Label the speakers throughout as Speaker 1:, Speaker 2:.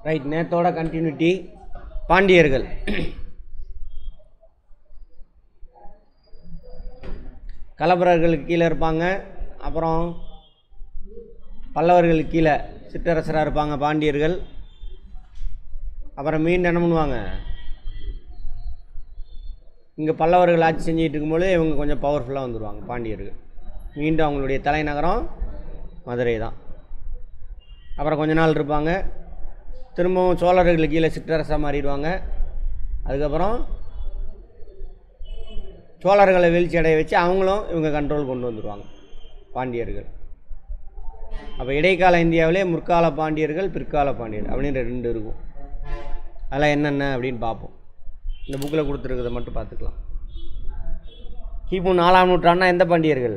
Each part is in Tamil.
Speaker 1: ரைட் நேத்தோட கண்டினியூட்டி பாண்டியர்கள் கலபரர்களுக்கு கீழே இருப்பாங்க அப்புறம் பல்லவர்களுக்கு கீழே சிற்றரசராக இருப்பாங்க பாண்டியர்கள் அப்புறம் மீண்டும் என்ன பண்ணுவாங்க இங்கே பல்லவர்கள் ஆட்சி செஞ்சுட்டு இருக்கும்போது இவங்க கொஞ்சம் பவர்ஃபுல்லாக வந்துடுவாங்க பாண்டியர்கள் மீண்டும் அவங்களுடைய தலைநகரம் மதுரை தான் அப்புறம் கொஞ்ச நாள் இருப்பாங்க திரும்பவும் சோழர்களுக்கு கீழே சிற்றரசாக மாறிடுவாங்க அதுக்கப்புறம் சோழர்களை வீழ்ச்சி அடைய வச்சு அவங்களும் இவங்க கண்ட்ரோல் கொண்டு வந்துடுவாங்க பாண்டியர்கள் அப்போ இடைக்கால இந்தியாவிலே முற்கால பாண்டியர்கள் பிற்கால பாண்டியர்கள் அப்படின்னு ரெண்டு இருக்கும் அதெல்லாம் என்னென்ன அப்படின்னு பார்ப்போம் இந்த புக்கில் கொடுத்துருக்கதை மட்டும் பார்த்துக்கலாம் கிமு நாலாம் நூற்றாண்டுனா எந்த பாண்டியர்கள்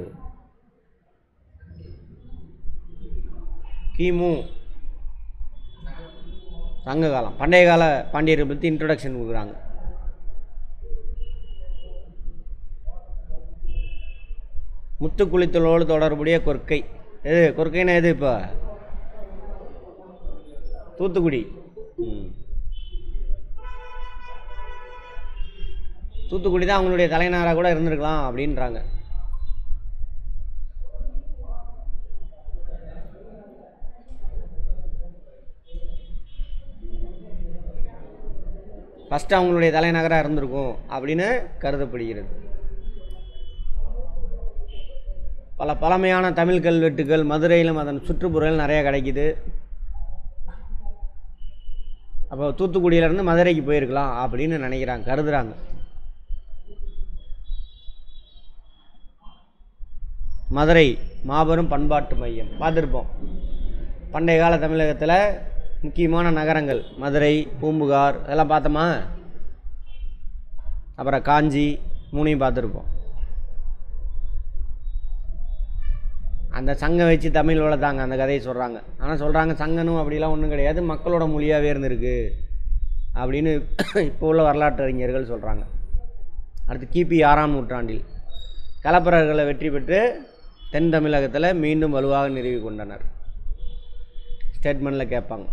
Speaker 1: கிமு சங்க காலம் பண்டைய கால பாண்டியர்கள் பற்றி இன்ட்ரொடக்ஷன் கொடுக்குறாங்க முத்து குளித்தலோடு தொடர்புடைய கொற்கை எது கொற்கைன்னா எது இப்போ தூத்துக்குடி ம். தூத்துக்குடி தான் அவங்களுடைய தலைநகராக கூட இருந்திருக்கலாம் அப்படின்றாங்க ஃபஸ்ட்டு அவங்களுடைய தலைநகராக இருந்திருக்கும் அப்படின்னு கருதப்படுகிறது பல பழமையான தமிழ் கல்வெட்டுகள் மதுரையிலும் அதன் சுற்றுப்புறங்கள் நிறையா கிடைக்குது அப்போ தூத்துக்குடியிலேருந்து மதுரைக்கு போயிருக்கலாம் அப்படின்னு நினைக்கிறாங்க கருதுறாங்க மதுரை மாபெரும் பண்பாட்டு மையம் பார்த்துருப்போம் பண்டைய கால தமிழகத்தில் முக்கியமான நகரங்கள் மதுரை பூம்புகார் அதெல்லாம் பார்த்தோமா அப்புறம் காஞ்சி மூணையும் பார்த்துருப்போம் அந்த சங்கம் வச்சு தமிழ் வளர்த்தாங்க அந்த கதையை சொல்கிறாங்க ஆனால் சொல்கிறாங்க சங்கனும் அப்படிலாம் ஒன்றும் கிடையாது மக்களோட மொழியாகவே இருந்திருக்கு அப்படின்னு இப்போ உள்ள வரலாற்று அறிஞர்கள் சொல்கிறாங்க அடுத்து கிபி ஆறாம் நூற்றாண்டில் கலப்பரர்களை வெற்றி பெற்று தென் தமிழகத்தில் மீண்டும் வலுவாக நிறுவி கொண்டனர் ஸ்டேட்மெண்ட்டில் கேட்பாங்க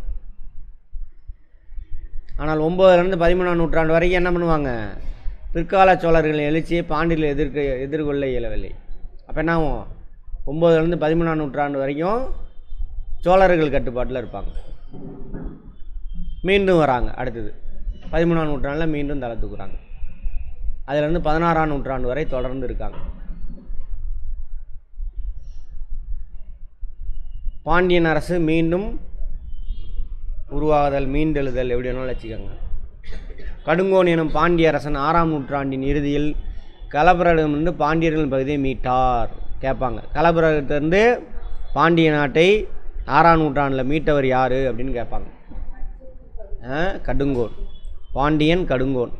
Speaker 1: ஆனால் ஒம்போதுலேருந்து பதிமூணாம் நூற்றாண்டு வரைக்கும் என்ன பண்ணுவாங்க பிற்கால சோழர்களின் எழுச்சியை பாண்டியில் எதிர்க்க எதிர்கொள்ள இயலவில்லை அப்போ என்ன ஆகும் ஒம்போதுலேருந்து பதிமூணாம் நூற்றாண்டு வரைக்கும் சோழர்கள் கட்டுப்பாட்டில் இருப்பாங்க மீண்டும் வராங்க அடுத்தது பதிமூணாம் நூற்றாண்டில் மீண்டும் தலை தூக்குறாங்க அதுலேருந்து பதினாறாம் நூற்றாண்டு வரை தொடர்ந்து இருக்காங்க பாண்டியன் அரசு மீண்டும் உருவாகுதல் மீண்டெழுதல் எப்படி வேணாலும் வச்சுக்கோங்க கடுங்கோன் எனும் பாண்டிய அரசன் ஆறாம் நூற்றாண்டின் இறுதியில் கலபுரமிருந்து பாண்டியர்களின் பகுதியை மீட்டார் கேட்பாங்க கலபுரத்திலிருந்து பாண்டிய நாட்டை ஆறாம் நூற்றாண்டில் மீட்டவர் யார் அப்படின்னு கேட்பாங்க ஆ, கடுங்கோன் பாண்டியன் கடுங்கோன்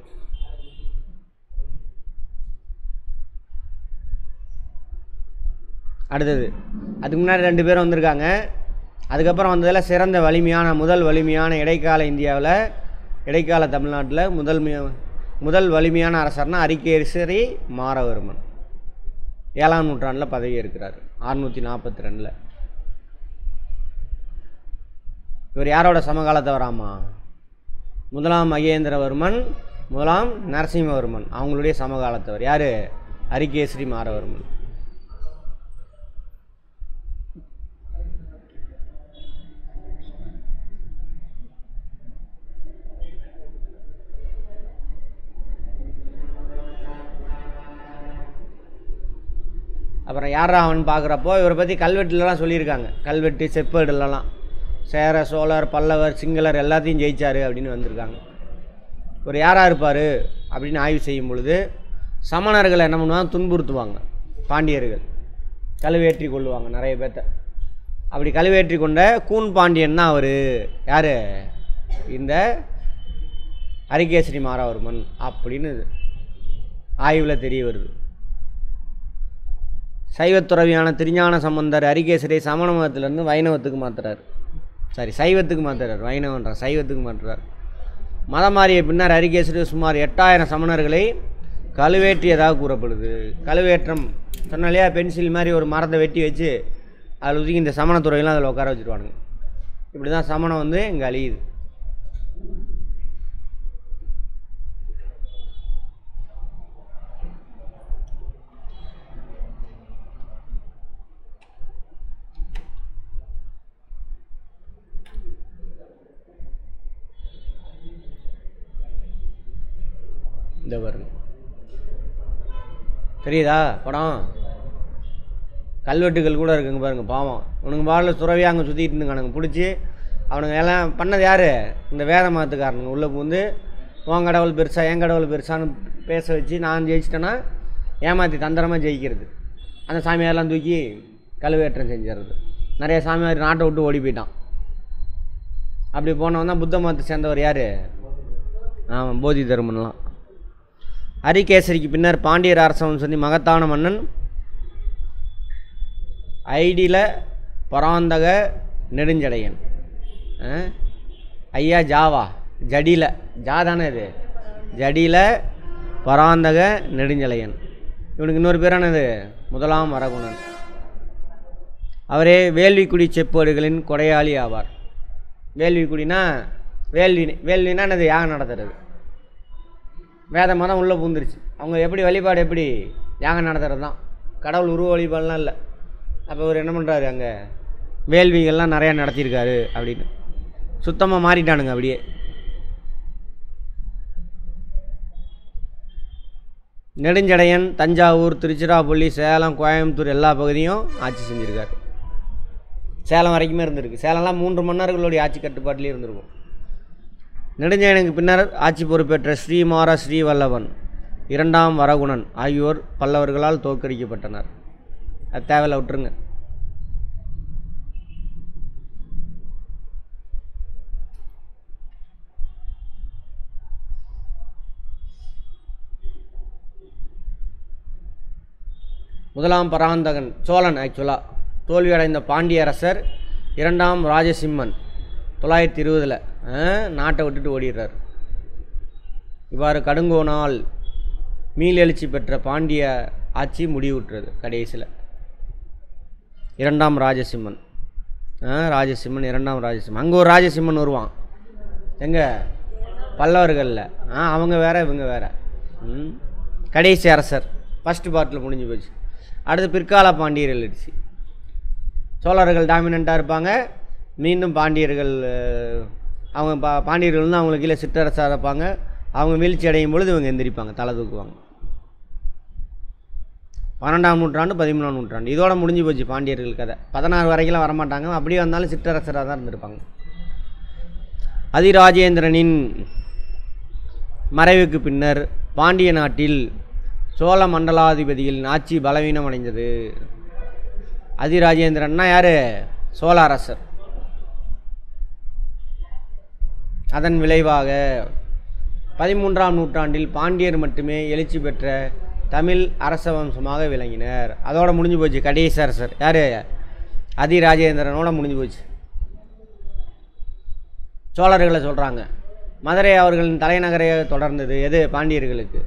Speaker 1: அடுத்தது அதுக்கு முன்னாடி ரெண்டு பேரும் வந்திருக்காங்க அதுக்கப்புறம் வந்ததில் சிறந்த வலிமையான முதல் வலிமையான இடைக்கால இந்தியாவில் இடைக்கால தமிழ்நாட்டில் முதல் மி- முதல் வலிமையான அரசர்னா அரிகேசரி மாரவர்மன் ஏழாம் நூற்றாண்டில் பதவி இருக்கிறார் அறுநூற்றி நாற்பத்தி ரெண்டில் இவர் யாரோட சமகாலத்தை வராமா முதலாம் மகேந்திரவர்மன் முதலாம் நரசிம்மவர்மன் அவங்களுடைய சமகாலத்தவர் யார் அரிகேசரி மாரவர்மன் அப்புறம் யாரா அவன் பார்க்குறப்போ இவரை பற்றி கல்வெட்டுலலாம் சொல்லியிருக்காங்க கல்வெட்டு செப்பேடுலலாம் சேர சோழர் பல்லவர் சிங்களர் எல்லாத்தையும் ஜெயிச்சார் அப்படின்னு வந்திருக்காங்க இவர் யாராக இருப்பார் அப்படின்னு ஆய்வு செய்யும் பொழுது சமணர்களை என்ன பண்ணுவாங்க துன்புறுத்துவாங்க பாண்டியர்கள் கழுவேற்றி கொள்ளுவாங்க நிறைய பேர்த்த அப்படி கழுவேற்றி கொண்ட கூன் பாண்டியன் தான் அவர் யார் இந்த ஹரிகேசரி மாரவர்மன் அப்படின்னு ஆய்வில் தெரிய வருது சைவத்துறவியான திருஞான சம்பந்தர் அரிகேசரை சமண மதத்திலேருந்து வைணவத்துக்கு மாத்துறாரு சாரி சைவத்துக்கு மாத்துறாரு வைணவன்ற சைவத்துக்கு மாற்றுறார் மதம் மாறிய பின்னர் அரிகேசரி சுமார் எட்டாயிரம் சமணர்களை கழுவேற்றியதாக கூறப்படுது கழுவேற்றம் சொன்ன இல்லையா பென்சில் மாதிரி ஒரு மரத்தை வெட்டி வச்சு அதில் ஒதுக்கி இந்த சமணத்துறையெல்லாம் அதில் உட்கார வச்சுருவானுங்க இப்படி தான் சமணம் வந்து இங்கே அழியுது இந்த பாருங்க தெரியுதா படம் கல்வெட்டுகள் கூட இருக்குங்க பாருங்க பாவம் உனக்கு பாடல சுரவியா அங்கே சுற்றிட்டு இருந்துக்கானுங்க பிடிச்சி அவனுங்க எல்லாம் பண்ணது யார் இந்த வேத மதத்துக்காரனுங்க உள்ளே பூந்து உன் கடவுள் பெருசா என் கடவுள் பெருசான்னு பேச வச்சு நான் ஜெயிச்சிட்டேன்னா ஏமாற்றி தந்திரமாக ஜெயிக்கிறது அந்த சாமியாரெல்லாம் தூக்கி கழுவேற்றம் செஞ்சிடுறது நிறைய சாமியார் நாட்டை விட்டு ஓடி போயிட்டான் அப்படி போனவன் தான் புத்த மதத்தை சேர்ந்தவர் யார் ஆமாம் போதி தர்மன்லாம் ஹரிகேசரிக்கு பின்னர் பாண்டியர் அரசன் சொல்லி மகத்தான மன்னன் ஐடியில் பராந்தக நெடுஞ்சடையன் ஆ? ஐயா ஜாவா ஜடியில் ஜா தானே இது ஜடியில் பராந்தக நெடுஞ்சலையன் இவனுக்கு இன்னொரு பேரானது முதலாம் வரகுணன் அவரே வேள்விக்குடி செப்பேடுகளின் கொடையாளி ஆவார் வேள்விக்குடினா வேள்வி வேள்வினா என்னது யாகம் நடத்துறது வேத மதம் உள்ளே பூந்துருச்சு அவங்க எப்படி வழிபாடு எப்படி யாகம் நடத்துறது தான் கடவுள் உருவ வழிபாடுலாம் இல்லை அப்போ இவர் என்ன பண்ணுறாரு அங்கே வேள்விகள்லாம் நிறையா நடத்தியிருக்காரு அப்படின்னு சுத்தமாக மாறிட்டானுங்க அப்படியே நெடுஞ்சடையன் தஞ்சாவூர் திருச்சிராப்பள்ளி சேலம் கோயம்புத்தூர் எல்லா பகுதியும் ஆட்சி செஞ்சுருக்காரு சேலம் வரைக்குமே இருந்திருக்கு சேலம்லாம் மூன்று மன்னர்களுடைய ஆட்சி கட்டுப்பாட்டிலே இருந்திருக்கும் நெடுஞ்செயனுக்கு பின்னர் ஆட்சி பொறுப்பேற்ற ஸ்ரீமார ஸ்ரீவல்லவன் இரண்டாம் வரகுணன் ஆகியோர் பல்லவர்களால் தோற்கடிக்கப்பட்டனர் அது தேவையில்ல விட்டுருங்க முதலாம் பராந்தகன் சோழன் ஆக்சுவலாக தோல்வியடைந்த பாண்டிய அரசர் இரண்டாம் ராஜசிம்மன் தொள்ளாயிரத்தி இருபதில் நாட்டை விட்டுட்டு ஓடிடுறார் இவ்வாறு கடுங்கோனால் மீளெழுச்சி பெற்ற பாண்டிய ஆட்சி முடிவுற்றது கடைசியில் இரண்டாம் ராஜசிம்மன் ஆ, ராஜசிம்மன் இரண்டாம் ராஜசிம்மன் அங்கே ஒரு ராஜசிம்மன் வருவான் எங்கே பல்லவர்களில் ஆ அவங்க வேற இவங்க வேற ம் கடைசி அரசர் ஃபஸ்ட்டு பார்ட்டில் முடிஞ்சு போச்சு அடுத்து பிற்கால பாண்டியர்கள் அடிச்சு சோழர்கள் டாமினண்ட்டாக இருப்பாங்க மீண்டும் பாண்டியர்கள் அஹ், அவங்க பா பாண்டியர்கள் வந்து அவங்களுக்கு கீழே சிற்றரசாக இருப்பாங்க அவங்க வீழ்ச்சி அடையும் பொழுது இவங்க எந்திரிப்பாங்க தலை தூக்குவாங்க பன்னெண்டாம் நூற்றாண்டு பதிமூணாம் நூற்றாண்டு இதோட முடிஞ்சு போச்சு பாண்டியர்கள் கதை பதினாறு வரைக்கும் வரமாட்டாங்க அப்படியே வந்தாலும் சிற்றரசராக தான் இருந்திருப்பாங்க அதிராஜேந்திரனின் மறைவுக்கு பின்னர் பாண்டிய நாட்டில் சோழ மண்டலாதிபதியில் ஆட்சி பலவீனம் அடைந்தது அதிராஜேந்திரன்னா யார் சோழ அரசர் அதன் விளைவாக பதிமூன்றாம் நூற்றாண்டில் பாண்டியர் மட்டுமே எழுச்சி பெற்ற தமிழ் அரச வம்சமாக விளங்கினர் அதோட முடிஞ்சு போச்சு கடைசி அரசர் யார் அதிராஜேந்திரனோட முடிஞ்சு போச்சு சோழர்களை சொல்கிறாங்க மதுரை அவர்களின் தலைநகரை தொடர்ந்தது எது பாண்டியர்களுக்கு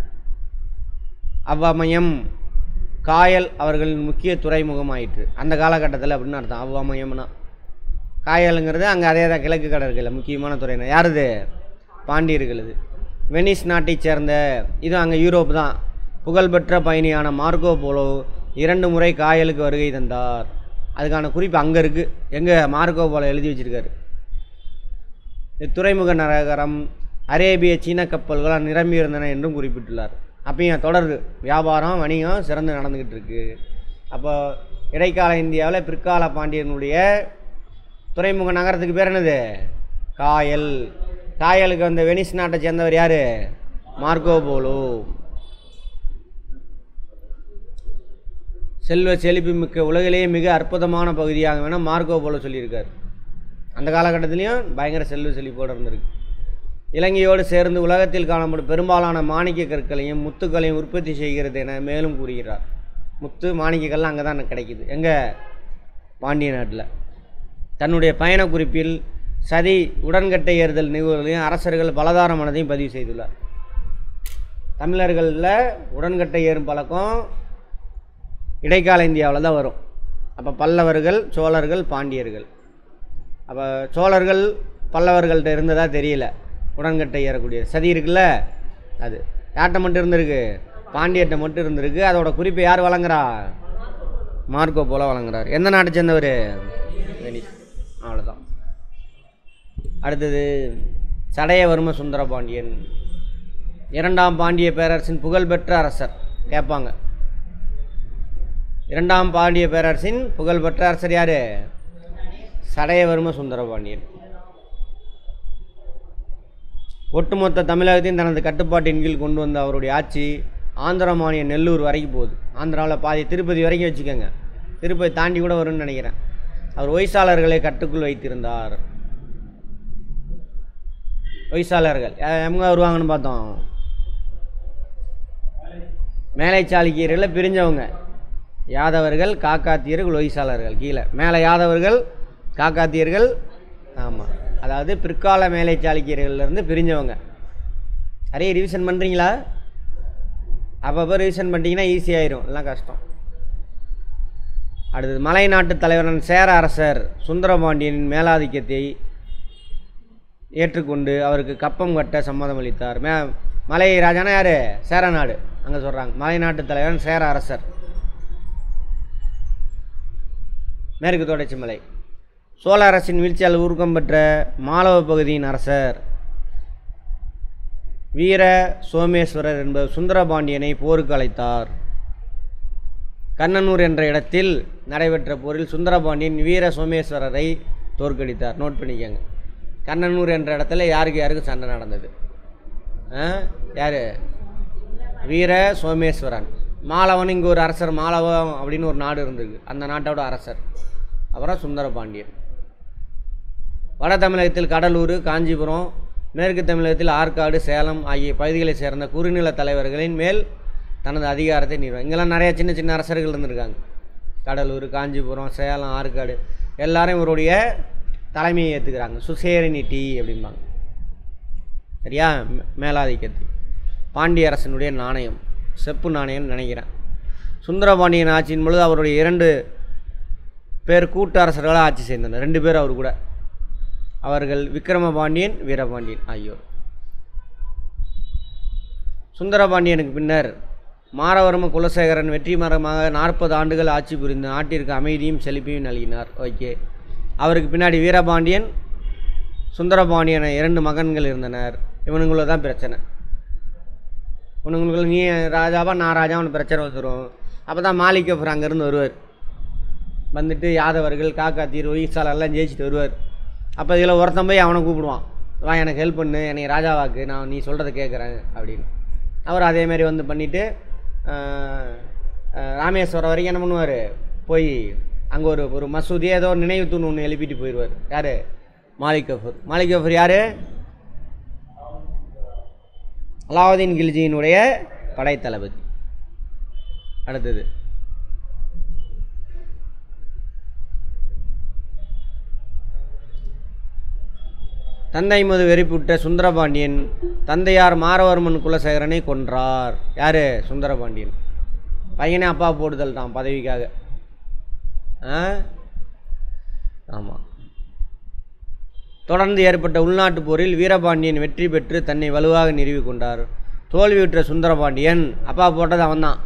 Speaker 1: அவ்வமயம் காயல் அவர்களின் முக்கிய துறைமுகமாயிற்று அந்த காலகட்டத்தில் அப்படின்னு அர்த்தம் அவ்வமயம்னா காயலுங்கிறது அங்கே அதே தான் கிழக்கு கடற்கரையில் முக்கியமான துறையின யாருது பாண்டியர்களது வெனிஸ் நாட்டைச் சேர்ந்த இது அங்கே யூரோப் தான் புகழ்பெற்ற பயணியான மார்க்கோ போலோ இரண்டு முறை காயலுக்கு வருகை தந்தார் அதுக்கான குறிப்பு அங்கே இருக்குது எங்கே மார்க்கோ போலோ எழுதி வச்சிருக்காரு இத்துறைமுக நகரம் அரேபிய சீன கப்பல்களால் நிரம்பியிருந்தன என்றும் குறிப்பிட்டுள்ளார் அப்பயும் தொடருது வியாபாரம் வணிகம் சிறந்து நடந்துக்கிட்டு இருக்கு அப்போ இடைக்கால இந்தியாவில் பிற்கால பாண்டியனுடைய துறைமுக நகரத்துக்கு பேர் என்னது காயல் காயலுக்கு வந்த வெனிஸ் நாட்டை சேர்ந்தவர் யார் மார்க்கோ போலோ செல்வ செழிப்பு மிக்க உலகிலேயே மிக அற்புதமான பகுதியாக வேணால் மார்க்கோ போலோ சொல்லியிருக்கார் அந்த காலகட்டத்திலையும் பயங்கர செல்வ செழிப்போடு இருந்திருக்கு இலங்கையோடு சேர்ந்து உலகத்தில் காணப்படும் பெரும்பாலான மாணிக்க கற்களையும் முத்துக்களையும் உற்பத்தி செய்கிறது என மேலும் கூறுகிறார் முத்து மாணிக்கங்கள்லாம் அங்கே தான் கிடைக்குது எங்கே பாண்டிய நாட்டில் தன்னுடைய பயண குறிப்பில் சதி உடன்கட்டை ஏறுதல் நிகழ்வுகளையும் அரசர்கள் பலதார மனதையும் பதிவு செய்துள்ளார் தமிழர்களில் உடன்கட்டை ஏறும் பழக்கம் இடைக்கால இந்தியாவில் தான் வரும் அப்போ பல்லவர்கள் சோழர்கள் பாண்டியர்கள் அப்போ சோழர்கள் பல்லவர்கள்ட்ட இருந்ததா தெரியல உடன்கட்டை ஏறக்கூடிய சதி இருக்குல்ல அது யார்கிட்ட மட்டும் இருந்திருக்கு பாண்டியர்கிட்ட மட்டும் இருந்திருக்கு அதோட குறிப்பை யார் வழங்குறா மார்க்கோ போல வழங்குறார் எந்த நாட்டை சேர்ந்தவர் வெனிஸ் அவ்வளோதான் அடுத்தது சடையவர்ம சுந்தர பாண்டியன் இரண்டாம் பாண்டிய பேரரசின் புகழ்பெற்ற அரசர் கேட்பாங்க இரண்டாம் பாண்டிய பேரரசின் புகழ்பெற்ற அரசர் யார் சடையவர்ம சுந்தரபாண்டியன் ஒட்டுமொத்த தமிழகத்தையும் தனது கட்டுப்பாட்டின் கீழ் கொண்டு வந்த அவருடைய ஆட்சி ஆந்திர மாநிலம் நெல்லூர் வரைக்கும் போகுது ஆந்திராவில் பாதி திருப்பதி வரைக்கும் வச்சுக்கோங்க திருப்பதி தாண்டி கூட வரும்னு நினைக்கிறேன் அவர் ஒய்சாளர்களை கட்டுக்குள் வைத்திருந்தார் ஒய்சாளர்கள் யா- எங்க வருவாங்கன்னு பார்த்தோம் மேலை சாளுக்கியர்களில் பிரிஞ்சவங்க யாதவர்கள் காக்காத்தியர்கள் ஒய்சாளர்கள் கீழே மேலே யாதவர்கள் காக்காத்தியர்கள் ஆமாம் அதாவது பிற்கால மேலை சாளுக்கியர்கள்லேருந்து பிரிஞ்சவங்க நிறைய ரிவிஷன் பண்ணுறீங்களா அப்பப்போ ரிவிஷன் பண்ணிட்டீங்கன்னா ஈஸியாயிரும் எல்லாம் கஷ்டம் அடுத்தது மலை நாட்டு தலைவரன் சேர அரசர் சுந்தரபாண்டியனின் மேலாதிக்கத்தை ஏற்றுக்கொண்டு அவருக்கு கப்பம் கட்ட சம்மதம் அளித்தார் மே மலை ராஜானா யார் சேரநாடு அங்கே சொல்கிறாங்க மலை நாட்டு தலைவன் சேர அரசர் மேற்கு தொடர்ச்சி மலை சோழ அரசின் வீழ்ச்சியால் ஊர்க்கம் பெற்ற மாலவ பகுதியின் அரசர் வீர சோமேஸ்வரர் என்பவர் சுந்தரபாண்டியனை போருக்கு அழைத்தார் கண்ணனூர் என்ற இடத்தில் நடைபெற்ற போரில் சுந்தரபாண்டியன் வீர சோமேஸ்வரரை தோற்கடித்தார் நோட் பண்ணிக்கோங்க கண்ணனூர் என்ற இடத்துல யாருக்கு யாருக்கு சண்டை நடந்தது ஆ? யாரு வீர சோமேஸ்வரன் மாலவன் இங்கே ஒரு அரசர் மாலவம் அப்படின்னு ஒரு நாடு இருந்திருக்கு அந்த நாட்டோட அரசர் அப்புறம் சுந்தரபாண்டியன் வட தமிழகத்தில் கடலூர் காஞ்சிபுரம் மேற்கு தமிழகத்தில் ஆற்காடு சேலம் ஆகிய பகுதிகளைச் சேர்ந்த குறுநில தலைவர்களின் மேல் தனது அதிகாரத்தை நிறுவ இங்கெல்லாம் நிறைய சின்ன சின்ன அரசர்கள் இருந்திருக்காங்க கடலூர் காஞ்சிபுரம் சேலம் ஆற்காடு எல்லாரும் இவருடைய தலைமையை ஏற்றுக்கிறாங்க சுசேரினிட்டி அப்படிம்பாங்க சரியா மே- மேலாதிக்கத்தை பாண்டிய அரசனுடைய நாணயம் செப்பு நாணயம்னு நினைக்கிறேன் சுந்தரபாண்டியன் ஆட்சியின் பொழுது அவருடைய இரண்டு பேர் கூட்டு அரசர்களாக ஆட்சி செய்தனர் ரெண்டு பேர் அவர் கூட அவர்கள் விக்ரமபாண்டியன் வீரபாண்டியன் ஆகியோர் சுந்தரபாண்டியனுக்கு பின்னர் மாரவர்ம குலசேகரன் வெற்றிமரமாக நாற்பது ஆண்டுகள் ஆட்சி புரிந்து நாட்டிற்கு அமைதியும் செழிப்பையும் நல்கினார் ஓகே அவருக்கு பின்னாடி வீரபாண்டியன் சுந்தரபாண்டியன் என இரண்டு மகன்கள் இருந்தனர் இவனுக்குள்ள தான் பிரச்சனை இவனுங்களுக்குள்ள நீ ராஜாவா நான் ராஜாவான்னு பிரச்சனை வந்துடும் அப்போ தான் மாலிகபுரம் அங்கேருந்து வருவார் வந்துட்டு யாதவர்கள் காக்காத்தீர் ஒய்சால் எல்லாம் ஜெயிச்சுட்டு வருவார் அப்போ இதில் ஒருத்தன் போய் அவனை கூப்பிடுவான் வா எனக்கு ஹெல்ப் பண்ணு என்னை ராஜாவாக்கு நான் நீ சொல்கிறத கேட்குறேன் அப்படின்னு அவர் அதே மாதிரி வந்து பண்ணிவிட்டு ராமேஸ்வரம் வரைக்கும் என்ன பண்ணுவார் போய் அங்கே ஒரு ஒரு மசூதி ஏதோ ஒரு நினைவு தூண் ஒன்று எழுப்பிட்டு போயிடுவார் யார் மாலிக் கஃபூர் மாலிக் கஃபூர் யார் அலாவுதீன் கில்ஜியினுடைய படைத்தளபதி அடுத்தது தந்தை மீது வெறிப்புட்ட சுந்தரபாண்டியன் தந்தையார் மாரவர்மன் குலசேகரனை கொன்றார் யார் சுந்தரபாண்டியன் பையனே அப்பா போடுதல் தான் பதவிக்காக ஆ ஆமாம் தொடர்ந்து ஏற்பட்ட உள்நாட்டுப் போரில் வீரபாண்டியன் வெற்றி பெற்று தன்னை வலுவாக நிறுவிக் கொண்டார் தோல்வியுற்ற சுந்தரபாண்டியன் அப்பா போட்டது அவன்தான்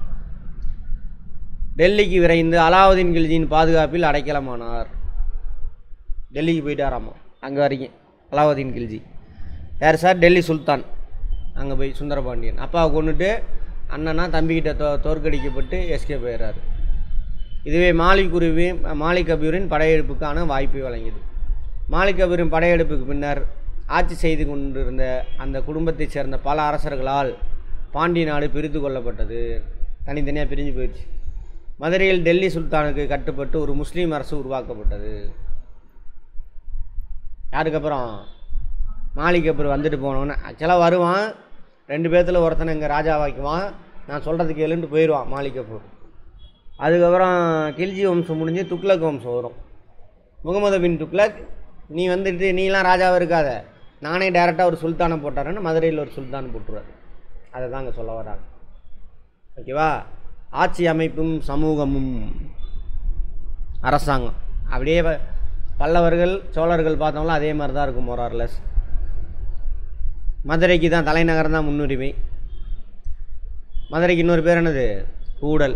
Speaker 1: டெல்லிக்கு விரைந்து அலாவுதீன் கில்ஜியின் பாதுகாப்பில் அடைக்கலமானார் டெல்லிக்கு போயிட்டாராமா அங்கே வரைக்கும் அலாவுதீன் கில்ஜி யார் சார் டெல்லி சுல்தான் அங்கே போய் சுந்தரபாண்டியன் அப்பாவை கொண்டுட்டு அண்ணனா தம்பிக்கிட்ட தோ தோற்கடிக்கப்பட்டு எஸ்கே போயிடுறாரு இதுவே மாலிக் குருவி மாலிக் கபீரின் படையெடுப்புக்கான வாய்ப்பை வழங்கியது மாலிக் கபீரின் படையெடுப்புக்கு பின்னர் ஆட்சி செய்து கொண்டிருந்த அந்த குடும்பத்தைச் சேர்ந்த பல அரசர்களால் பாண்டிய நாடு பிரித்து கொள்ளப்பட்டது தனித்தனியாக பிரிஞ்சு போயிடுச்சு மதுரையில் டெல்லி சுல்தானுக்கு கட்டுப்பட்டு ஒரு முஸ்லீம் அரசு உருவாக்கப்பட்டது யாருக்கப்புறம் மாலிக் அப்புறம் வந்துட்டு போனோன்னு ஆக்சுவலாக வருவான் ரெண்டு பேர்த்தில் ஒருத்தனை இங்கே ராஜாவாக்குவான் நான் சொல்கிறது கேளுன்ட்டு போயிடுவான் மாலிக் கபூர் அதுக்கப்புறம் கில்ஜி வம்சம் முடிஞ்சு துக்ளக் வம்சம் வரும் முகமது பின் துக்ளக் நீ வந்துட்டு நீலாம் ராஜாவாக இருக்காத நானே டேரெக்டாக ஒரு சுல்தானை போட்டாரன்னு மதுரையில் ஒரு சுல்தான் போட்டுருவார் அதை தான் அங்கே சொல்ல வராங்க ஓகேவா ஆட்சி அமைப்பும் சமூகமும் அரசாங்கம் அப்படியே ப- பல்லவர்கள் சோழர்கள் பார்த்தோம்னா அதே மாதிரி தான் இருக்கும் மொரார்லஸ் மதுரைக்கு தான் தலைநகரம் தான் முன்னுரிமை மதுரைக்கு இன்னொரு பேர் என்னது கூடல்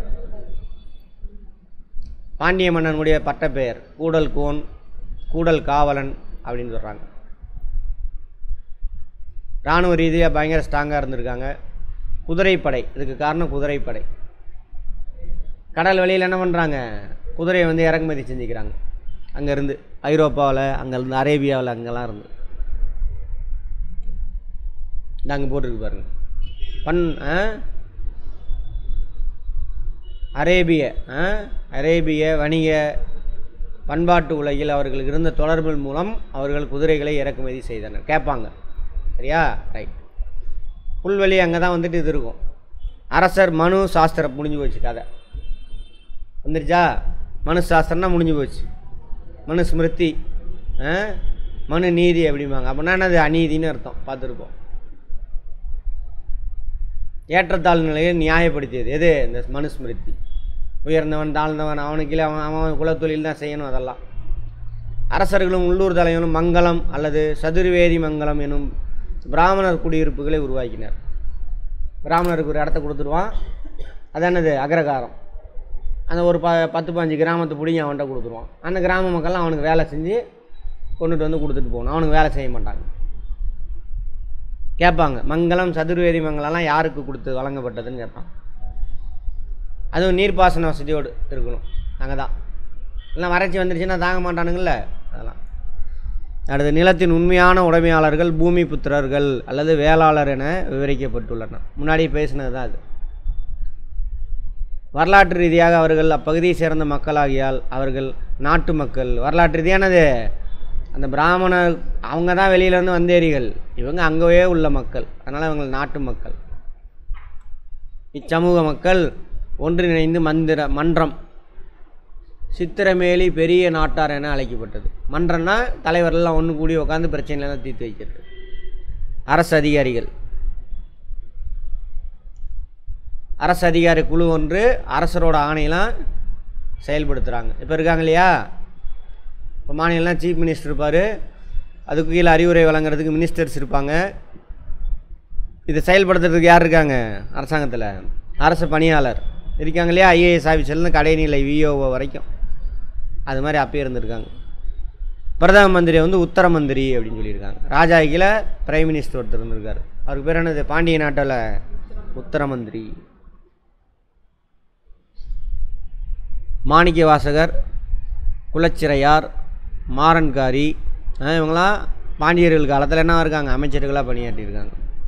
Speaker 1: பாண்டிய மன்னனுடைய பட்டப்பெயர் கூடல் கோன் கூடல் காவலன் அப்படின்னு சொல்கிறாங்க இராணுவ ரீதியாக பயங்கர ஸ்ட்ராங்காக இருந்திருக்காங்க குதிரைப்படை இதுக்கு காரணம் குதிரைப்படை கடல் வழியில் என்ன பண்ணுறாங்க குதிரையை வந்து இறக்குமதி செஞ்சுக்கிறாங்க அங்கேருந்து ஐரோப்பாவில் அங்கேருந்து அரேபியாவில் அங்கெல்லாம் இருந்து இந்த அங்கே போட்டிருக்கு பாருங்க பன் ஆ? அரேபிய ஆ? அரேபிய வணிக பண்பாட்டு உலகில் அவர்களுக்கு இருந்த தொடர்புகள் மூலம் அவர்கள் குதிரைகளை இறக்குமதி செய்தனர் கேட்பாங்க சரியா ரைட் புல்வெளி அங்கே தான் வந்துட்டு இது இருக்கும் அரசர் மனு சாஸ்திரம் முடிஞ்சு போச்சு கதை வந்துருச்சா மனு சாஸ்திரம்னா முடிஞ்சு போச்சு மனு ஸ்மிருதி ஆ? மனு நீதி அப்படிம்பாங்க அப்படின்னா என்னது அநீதின்னு அர்த்தம் பார்த்துருப்போம் ஏற்றத்தாழ் நிலையை நியாயப்படுத்தியது எது இந்த மனுஸ்மிருதி உயர்ந்தவன் தாழ்ந்தவன் அவனுக்கு கீழே அவன் அவன் குலத்தொழில் தான் செய்யணும் அதெல்லாம் அரசர்களும் உள்ளூர் தலைவனும் மங்களம் அல்லது சதுர்வேதி மங்கலம் எனும் பிராமணர் குடியிருப்புகளை உருவாக்கினர் பிராமணருக்கு ஒரு இடத்த கொடுத்துருவான் அது என்னது அக்ரகாரம் அந்த ஒரு ப பத்து பாஞ்சு கிராமத்தை பிடிங்கி அவன்கிட்ட கொடுத்துருவான் அந்த கிராம மக்கள்லாம் அவனுக்கு வேலை செஞ்சு கொண்டுட்டு வந்து கொடுத்துட்டு போகணும் அவனுக்கு வேலை செய்ய மாட்டாங்க கேட்பாங்க மங்களம் சதுர்வேதி மங்கலம்லாம் யாருக்கு கொடுத்து வழங்கப்பட்டதுன்னு கேட்பாங்க அதுவும் நீர்ப்பாசன வசதியோடு இருக்கணும் அங்கே தான் இல்லை வறட்சி வந்துருச்சுன்னா தாங்க மாட்டானுங்கள்ல அதெல்லாம் அடுத்து நிலத்தின் உண்மையான உடைமையாளர்கள் பூமி புத்திரர்கள் அல்லது வேளாளர் என விவரிக்கப்பட்டுள்ளனர் முன்னாடி பேசினது தான் அது வரலாற்று ரீதியாக அவர்கள் அப்பகுதியை சேர்ந்த மக்களாகியால் அவர்கள் நாட்டு மக்கள் வரலாற்று ரீதியானது அந்த பிராமணர் அவங்க தான் வெளியிலேருந்து வந்தேரிகள் இவங்க அங்கேயே உள்ள மக்கள் அதனால் இவங்க நாட்டு மக்கள் இச்சமூக மக்கள் ஒன்றிணைந்து மந்திர மன்றம் சித்திரமேலி பெரிய நாட்டார் என அழைக்கப்பட்டது மன்றம்னா தலைவர்கள்லாம் ஒன்று கூடி உட்காந்து பிரச்சனைலாம் தீர்த்து வைக்கிறது அரசு அதிகாரிகள் அரசு அதிகாரி குழு ஒன்று அரசரோட ஆணையெல்லாம் செயல்படுத்துகிறாங்க இப்போ இருக்காங்க இல்லையா இப்போ மாநிலம்லாம் சீஃப் மினிஸ்டர் இருப்பார் அதுக்கு கீழே அறிவுரை வழங்குறதுக்கு மினிஸ்டர்ஸ் இருப்பாங்க இதை செயல்படுத்துறதுக்கு யார் இருக்காங்க அரசாங்கத்தில் அரசு பணியாளர் இருக்காங்க இல்லையா ஐஏஎஸ் ஆஃபீஸர்லேருந்து கடைநிலை விஓஓ வரைக்கும் அது மாதிரி அப்பயே இருந்திருக்காங்க பிரதம மந்திரி வந்து உத்தர மந்திரி அப்படின்னு சொல்லியிருக்காங்க ராஜா கீழே பிரைம் மினிஸ்டர் ஒருத்தர் இருந்திருக்காரு அவருக்கு பேர் என்னது பாண்டிய நாட்டில் உத்தர மந்திரி மாணிக்க வாசகர் குலச்சிறையார் மாறன்காரி ஆ, இவங்களாம் பாண்டியர்கள் காலத்தில் என்ன இருக்காங்க அமைச்சர்களாக பணியாற்றியிருக்காங்க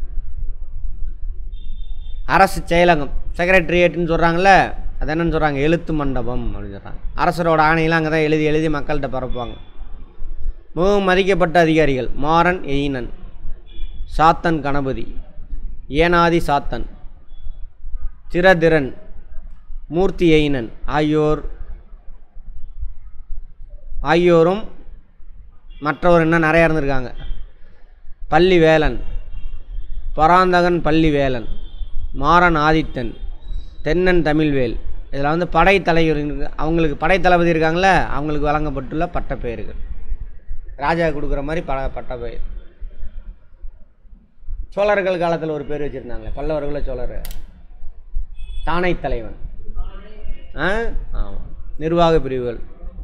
Speaker 1: அரசு செயலகம் செக்ரட்டரியேட்னு சொல்கிறாங்கல்ல அது என்னன்னு சொல்கிறாங்க எழுத்து மண்டபம் அப்படின்னு சொல்கிறாங்க அரசரோட ஆணையெல்லாம் அங்கே தான் எழுதி எழுதி மக்கள்கிட்ட பரப்புவாங்க மிகவும் மதிக்கப்பட்ட அதிகாரிகள் மாறன் எயினன் சாத்தன் கணபதி ஏனாதி சாத்தன் திரதிரன் மூர்த்தி எயினன் ஆகியோர் ஆகியோரும் மற்றவர் இன்னும் நிறையா இருந்திருக்காங்க பள்ளி வேலன் பராந்தகன் பள்ளி வேலன் மாறன் ஆதித்தன் தென்னன் தமிழ்வேல் இதில் வந்து படை தலைவர் இருக்கு. அவங்களுக்கு படை தளபதி இருக்காங்களே அவங்களுக்கு வழங்கப்பட்டுள்ள பட்டப்பெயர்கள் ராஜா கொடுக்குற மாதிரி பட பட்டப்பெயர் சோழர்கள் காலத்தில் ஒரு பேர் வச்சுருந்தாங்களே பல்லவர்கள சோழர் தானை தலைவன் ஆ ஆமாம் நிர்வாக பிரிவுகள்